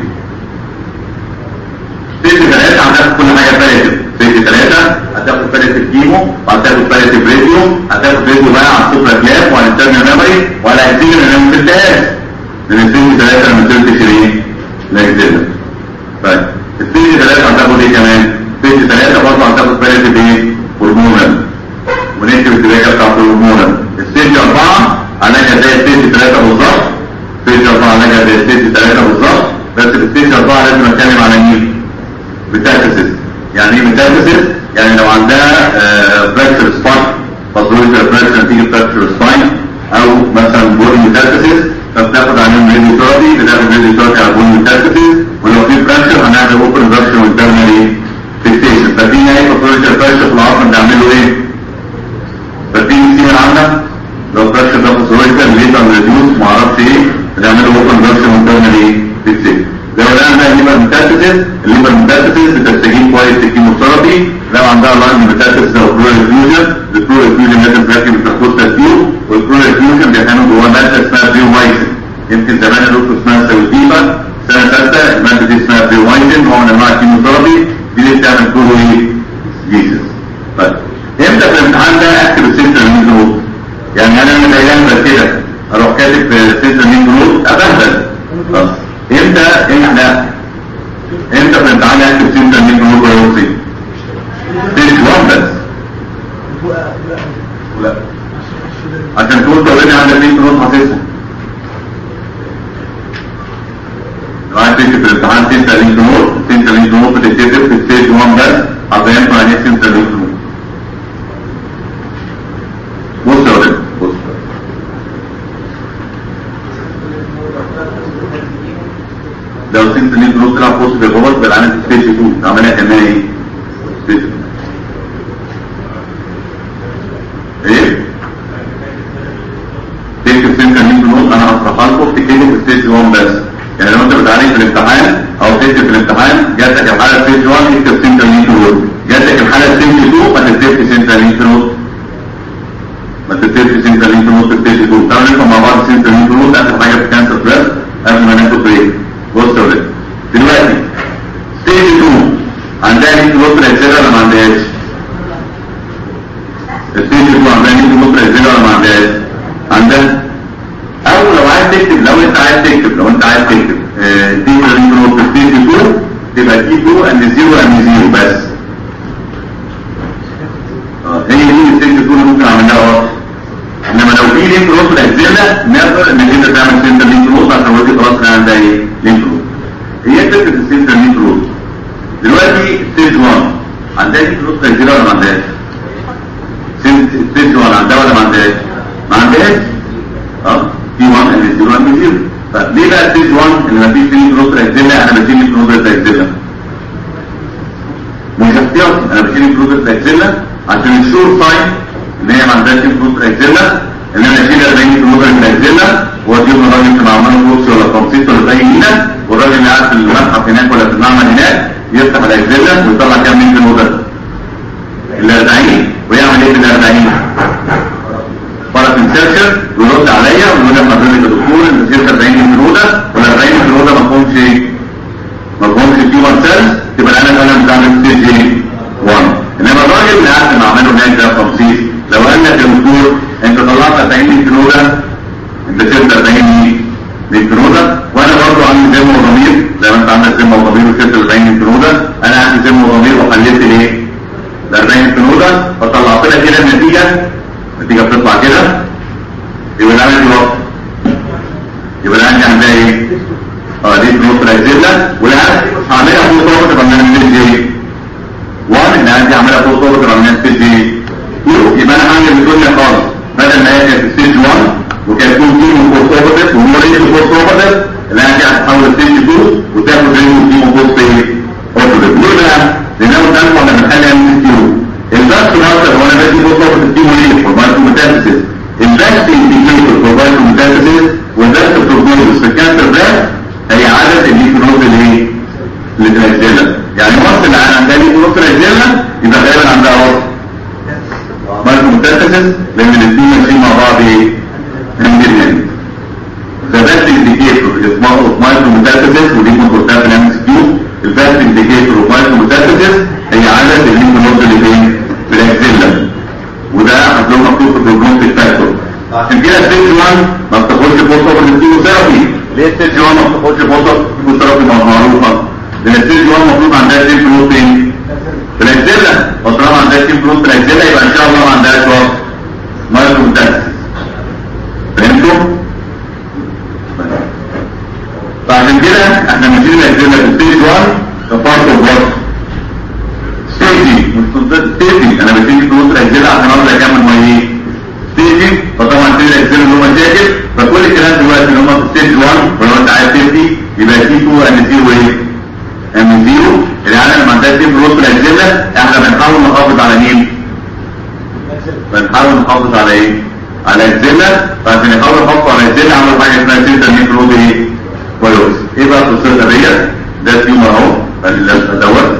ستيج 3 هتاخد كل حاجه باليتيف ستيج 3 هتاخد باليتيف كيمو وهتاخد باليتيف راديو هتاخد راديو بقى على السوبر كلاب وعلى الانترنال ميموري وعلى اكسجين اللي ما بتديهاش لان ستيج 3 ما بتديش ايه؟ لاكسجين طيب ستيج 3 هتاخد ايه كمان؟ ستيج 3 برضه هتاخد باليتيف ايه؟ هرمونال ونكتب الدرجه بتاعت الهرمونال ستيج 4 علاجها زي ستيج 3 بالظبط ستيج 4 علاجها زي ستيج 3 بالظبط بس في ستيج 4 لازم اتكلم على مين؟ ميتاستاسيس يعني ايه ميتاستاسيس؟ يعني لو عندها فراكشر سباين باثولوجيكال فراكشر نتيجه فراكشر سباين او مثلا بودي ميتاستاسيس فبتاخد عليهم راديو ثيرابي بتاخد راديو ثيرابي على بودي ميتاستاسيس ولو في فراكشر هنعمل اوبن فراكشر وانترنال فيكسيشن ففي اي باثولوجيكال فراكشر في العظم بنعمله ايه؟ ففي سيمن عندنا لو فراكشر ده باثولوجيكال ليتر ريديوس معرفش ايه بنعمله اوبن فراكشر وانترنال فيكسيشن لو لقينا الليبر ميتاستاسيس الليبر ميتاستاسيس بتستجيب كويس للكيموثيرابي لو عندها لاين ميتاستاسيس او بلورال فيوجن البلورال فيوجن لازم تركب التركوستا تيوب والبلورال فيوجن بيعملوا جواه ماده اسمها بيومايسن يمكن زمان يا دكتور اسمها سوتيبا سنه ثالثه الماده دي اسمها بيومايسن نوع من انواع الكيموثيرابي دي اللي بتعمل كله ايه؟ جيسس طيب امتى في الامتحان ده اكتب السنتر مين نوت؟ يعني انا من الايام ده كده اروح كاتب السنتر مين نوت ابهدل خلاص امتى احنا امتى في الامتحان اكتب سنتر مين نوت ولا يوصي؟ ستيج 1 بس لا عشان تقول ده اوريدي عندك مين نوت حافظها لو عايز تكتب في الامتحان سنتر لينك نوت سنتر لينك نوت بتتكتب في ستيج 1 بس هتبين يعني ايه سنتر لينك نوت بص يا ولد بص لو سنت لينك نوت طلع بوست في غلط بقى عندك ستيج 2 عمليه كمان ايه؟ ستيج 2 ايه؟ تكتب سنتر لينك نوت انا هشرحها لكم تكتبه في ستيج 1 بس يعني لو انت بتعالج في الامتحان او تكتب في الامتحان جاتك الحاله ستيج 1 اكتب سنتر لينك نوت جاتك الحاله ستيج 2 ما تكتبش سنتر لينك نوت ما تكتبش سنتر لينك نوت في ستيج 2 تعالوا نفهم مع بعض سنتر لينك نوت اخر حاجه في كانسر بلس قبل ما ناخد بريك بص يا ولاد دلوقتي ستيج 2 عندها لينك نوت ريزيلا ولا ما عندهاش؟ ستيج 2 عندها لينك نوت ريزيلا ولا ما عندهاش؟ عندها او لو عايز تكتب لو انت عايز تكتب لو انت عايز تكتب دي لينك نوت في ستيج 2 تبقى دي 2 ان 0 ان 0 بس اه هي دي ستيج 2 ممكن اعملها واضح انما لو في لينك نوت ريزيلا نقدر انك انت تعمل سنتر لينك نوت عشان ودي خلاص كان عندها ايه؟ لينك نوت هي فكره السنتر لينك نوت دلوقتي ستيج 1 عندها لينك نوت ريزيلا ولا ما عندهاش؟ ستيج 1 عندها ولا ما عندهاش؟ ما عندهاش اه في 1 ان 0 ان 0 فليه بقى ستيج 1 اللي ما فيش لينك نوت ريزيلا انا بشيل لينك نوت ريزيلا مش احتياطي انا بشيل لينك نوت ريزيلا عشان الشور ساين ان هي ما عندهاش لينك نوت ريزيلا ان انا اشيل 40 لينك نوت ريزيلا واجيب الراجل في معمل بوكس ولا تنسيط ولا زي هنا والراجل اللي قاعد في المتحف هناك ولا في المعمل هناك يفتح الاجزله ويطلع كام لينك نوت ال 40 ويعمل ايه بال 40 فرق انسيرشن ويرد عليا ويقول لي حضرتك يا دكتور انت شلت 40 لينك ولا 40 لينك ما فيهمش ما فيهمش تيومر سيلز تبقى انا فعلا بتعمل ستيج 1 انما الراجل اللي قاعد في معمله هناك ده تنسيط لو قال لك يا دكتور انت طلعت 40 لينك انت شلت 40 لينك وانا برضو عندي ذمه وضمير زي ما انت عندك ذمه وضمير وشلت 40 لينك انا عندي ذمه صميت وحللت ليه؟ ال 40 سنوده فطلعت لك كده النتيجه النتيجه بتطلع كده يبقى ده عندي وقت يبقى ده عندي عندها ايه؟ اه دي فلوس الاجزله والان هعملها فوق طاقه تبقى من الستيج ايه؟ 1 اللي عندي هعملها فوق طاقه تبقى من الستيج ايه؟ 2 يبقى انا هعمل الدنيا خالص بدل ما هي كانت في ستيج 1 وكانت تكون كيمو فوق طاقه وموريش فوق طاقه اللي عندي هتحول ستيج 2 وتاخد رينو كيمو فوق ايه؟ اوبوزيت ليه بقى؟ لان انا قدامكم وانا بنخلي ام كيو الباست ماركر وانا بدي فوق طاقه الكيمو ليه؟ فور مايكرو ميتاسيس الباست انديكيتور فور مايكرو ميتاسيس والباست بروجنوز في الكانسر ده هي عدد الليكونوز اللي ايه؟ اللي تنزلها يعني وقت اللي عندها ليكونوز تنزلها يبقى غالبا عندها وقت مايكرو ميتاسيس لان الاثنين ماشيين مع بعض ايه؟ هنجرين The best indicator is micrometastasis ودي كونتورتات في الام اس كيو الباست indicator of micrometastasis هي عدد الليمفونود اللي فين؟ في الاكزيلا وده هتلاقوه مكتوب في البروجنوستيك فاكتور عشان كده ستيج 1 ما بتاخدش بوست اوفر الكيموثيرابي ليه ستيج 1 ما بتاخدش بوست اوفر الكيموثيرابي معروفه؟ لان ستيج 1 المفروض عندها سيم فلوس فين؟ في الاكزيلا فطالما عندها سيم فلوس في الاكزيلا يبقى ان شاء الله ما عندهاش وقت مايكرومetastasis فهمتوا؟ فعشان كده احنا ماشيين الاجزله في ستيج 1 كبارت اوف وات ستيجي ستيجي انا بشيل فلوس الاجزله عشان اقدر اكمل مع ايه ستيجي فطبعا ستيج الاجزله اللي هم مشاكل فكل الكلام دلوقتي اللي هم في ستيج 1 ولو انت عايز تبتدي يبقى سي 2 ان 0 ايه ان 0 العيال لما عندها سيم فلوس الاجزله احنا بنحاول نحافظ على مين؟ بنحاول نحافظ على ايه؟ على الزله فعشان يحاول يحافظ على الزله عملوا حاجه اسمها سيرتا نيكروز ايه؟ كويس ايه بقى القصه ديت ده تيومر اهو دوت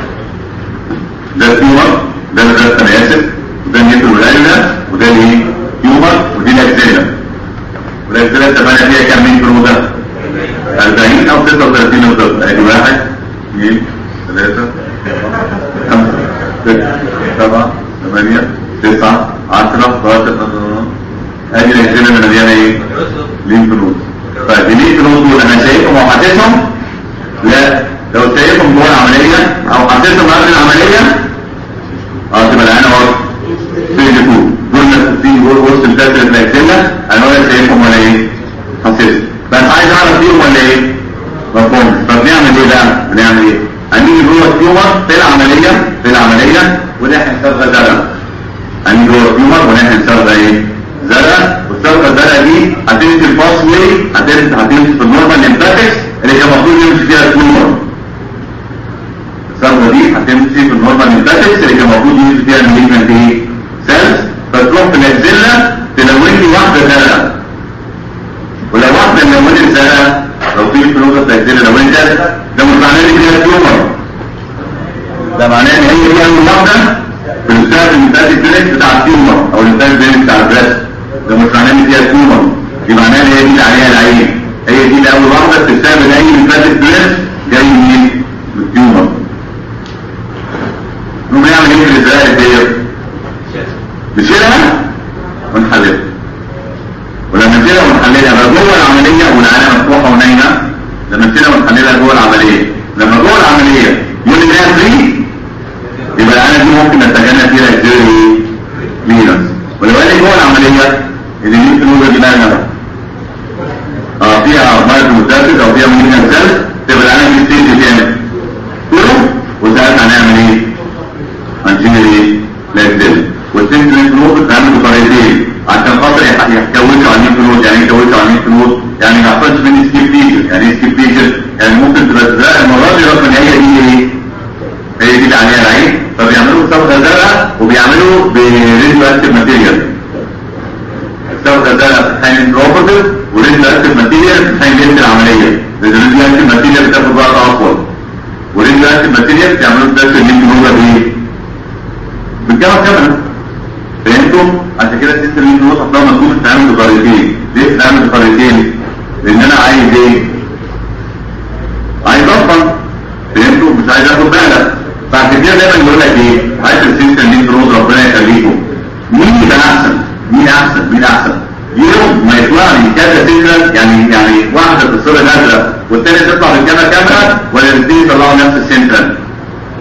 ده تيومر ده الرسم انا اسف وده النيتر والعيله وده الايه تيومر ودي الاكزيلا والاكزيلا الثمانيه فيها كام ميكرو ده 40 او 36 بالظبط ادي واحد اثنين ثلاثه خمسه سته سبعه ثمانيه تسعه 10 11 ادي الاكزيلا اللي مليانه ايه؟ ليمف نود فالجنين دول انا شايفهم او حاسسهم لا لو شايفهم جوه العمليه او حاسسهم قبل العمليه اه تبقى العينه برضه في فوق دول في دول وسط الفاتر الاكزيلا انا ولا شايفهم ولا ايه حاسسهم بس عايز اعرف فيهم ولا ايه مفهوم فبنعمل ايه بقى بنعمل ايه هنيجي جوه التيومر في العمليه في العمليه ونحن نصبغ زرع هنيجي جوه التيومر ونحن نصبغ ايه زرع والصبغه الزرع دي هتمشي الباس واي هتمشي هتمشي في النورمال ليمفاتكس اللي كان المفروض يمشي فيها التيومر الصبغه دي هتمشي في النورمال ليمفاتكس اللي كان المفروض يمشي فيها المالجنت ايه سيلز فتروح في الاكزيلا تلون لي واحده زرع ولو واحده لونت زرع لو في فلوس في الاكزيلا لونت ده مش معناه ان فيها تيومر ده معناه ان هي دي اول واحده في الستاج الليمفاتيك ديريكت بتاع التيومر او الستاج ديريكت بتاع البريست ده مش معناه ان فيها تيومر دي معناه ان هي دي اللي عليها العين هي دي اللي اول واحده بتستقبل اي ليمفاتيك بريست جاي منين؟ من التيومر نقوم نعمل ايه في الازرار ديت؟ نشيلها ونحللها ولما نشيلها ونحللها بقى جوه العمليه والعينه مفتوحه ونايمه لما نشيلها ونحللها جوه العمليه لما جوه العمليه يقول لي ده فري يبقى العينه دي ممكن نتجنب فيها الزيرو كليرنس ولو قال لي جوه العمليه اللي دي فلوس دي بقى اه فيها مايكرو متاسس او فيها مونيكال سيل تبقى العينه دي ستيج كام؟ كله وساعتها هنعمل ايه؟ هنشيل ايه؟ لاكتيل والسنترال فلوس بتعمل بطريقتين عشان خاطر يحتويش على النيوكلود يعني يحتويش على النيوكلود يعني ما يحصلش مني سكيب فيجر يعني ايه سكيب فيجر يعني ممكن تبقى تزرع المره دي رغم ان هي دي ايه؟ هي دي اللي عليها العين فبيعملوا صبغه زرقاء وبيعملوا بريديو اكتيف ماتيريال الصبغه زرقاء في حين بروبرتيف وريديو اكتيف ماتيريال في حين ليله العمليه لان الريديو اكتيف ماتيريال بتاخد وقت اطول وريديو اكتيف ماتيريال بيعملوا تست الليمف بايه؟ بالجامعه كامله فهمتوا؟ عشان كده السيستم اللي نوت اصلا مطلوب تتعامل بطريقتين ليه تتعامل بطريقتين؟ لان انا عايز ايه؟ عايز افضل فهمتوا؟ مش عايز اخد بالك فعشان كده دايما بيقول لك ايه؟ عايز السيستم دي تروز ربنا يخليكم مين يبقى احسن؟ مين احسن؟ مين احسن؟ يوم ما يطلع لي كذا سيجنال يعني يعني واحده في الصوره نازله والثانيه تطلع من كذا كاميرا ولا الاثنين يطلعوا نفس السنترال؟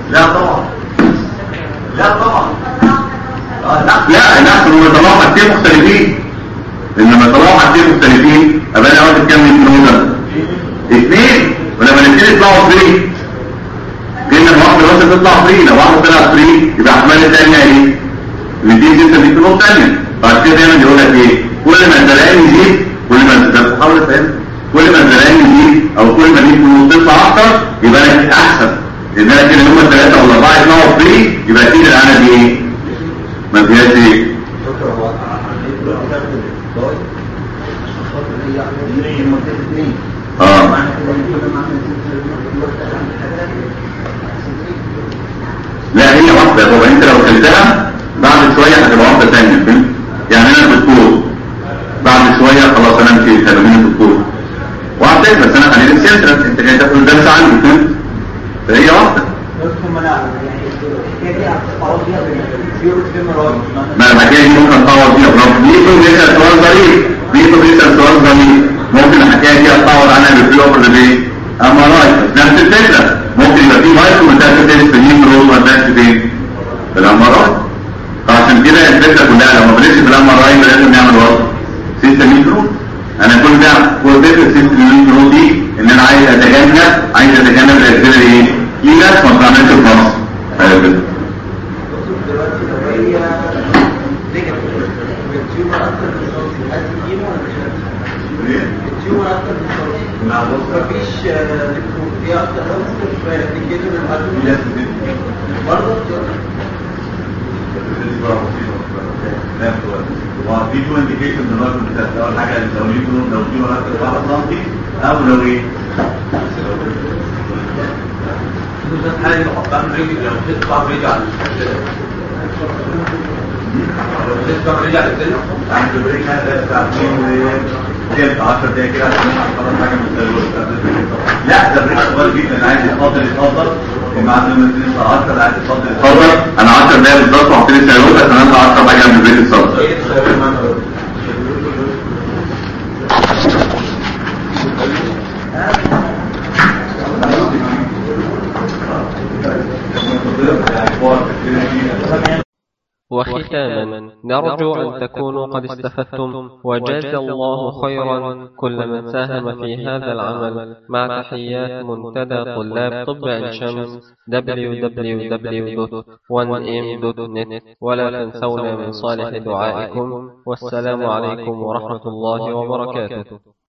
لا طبعا لا طبعا اه لا لا نحن لما يطلعوا حاجتين مختلفين لما يطلعوا حاجتين مختلفين ابقى انا عاوز كام نيوترون ده؟ اثنين ولما الاثنين يطلعوا فري كأن واحدة بس تطلع فري لو واحدة طلعت فري يبقى احتمال الثانية ايه؟ الاثنين ستة نيوترون ثانية بعد كده دايما يقول لك ايه؟ كل ما الزرقان يزيد كل ما انت بتحاول تفهم كل ما الزرقان يزيد او كل ما النيوترون تطلع اكتر يبقى لك احسن لان انا كده هم الثلاثة ولا اربعة يطلعوا فري يبقى اكيد العنب دي ايه؟ ما فيهاش ايه؟ دكتور هو لو تاخد الضاي عشان خاطر هي هي منطقه اثنين اه معنى كده ان كل ما عملت ست لا هي واحدة طبعا انت لو كلتها بعد شوية هتبقى واحدة ثانية فهمت؟ يعني انا دكتور بعد شوية خلاص انا مشيت هبقى مين الدكتور واحدة بس انا خليني السنترال انت جاي تاخد الدرس عندي فهمت؟ فهي واحدة ثم لا يعني الحكايه دي هتتعوض بيها بالزيرو فيمراي ما الحكاية دي ممكن اتطور فيها برافو دي يكون بيسأل سؤال ظريف دي يكون بيسأل سؤال ظريف ممكن الحكاية دي اتطور عنها بالفري اوفر ذا دي اما رايت نفس الفكرة ممكن يبقى في مايكرو متاكد في النيوم رول ولا فين؟ في الامارات فعشان كده الفكرة كلها لو ما بنمشي في الامارات يبقى لازم نعمل وقت سيستم ميكرو انا كل ده كل فكرة سيستم ميكرو دي ان انا عايز اتجنب عايز اتجنب الاكسيلري ايه؟ ايدك ما تعملش في مصر ايوه كده دلوقتي لو هي رجعت التيومر اكتر من الصوت عايز تجيبه ولا مش عايز؟ التيومر اكتر من الصوت مع بص مفيش في اكتر خالص في ابلكيشن الهاردوير لازم برضه في تو انديكيشن من الراجل بتاع اول حاجه لو ليه لو في مركز 1 سم او لو ايه ده الحاله اللي بحطها من رجلي لو بتطلع رجع على لو بتطلع رجع على السلم عند البريك هذا بتاع 2 10 دقايق كده عشان اخلص حاجه من السلم لا ده بريك صغير جدا عايز يتفضل يتفضل ومع لما تنسى 10 عايز يتفضل اتفضل انا 10 دقايق بالظبط وحطيت لي سيروت عشان انا 10 حاجه من البيت الصبح وختاما نرجو أن تكونوا قد استفدتم وجزى الله خيرا كل من ساهم في هذا العمل مع تحيات منتدى طلاب طب عين شمس www.1m.net ولا تنسونا من صالح دعائكم والسلام عليكم ورحمة الله وبركاته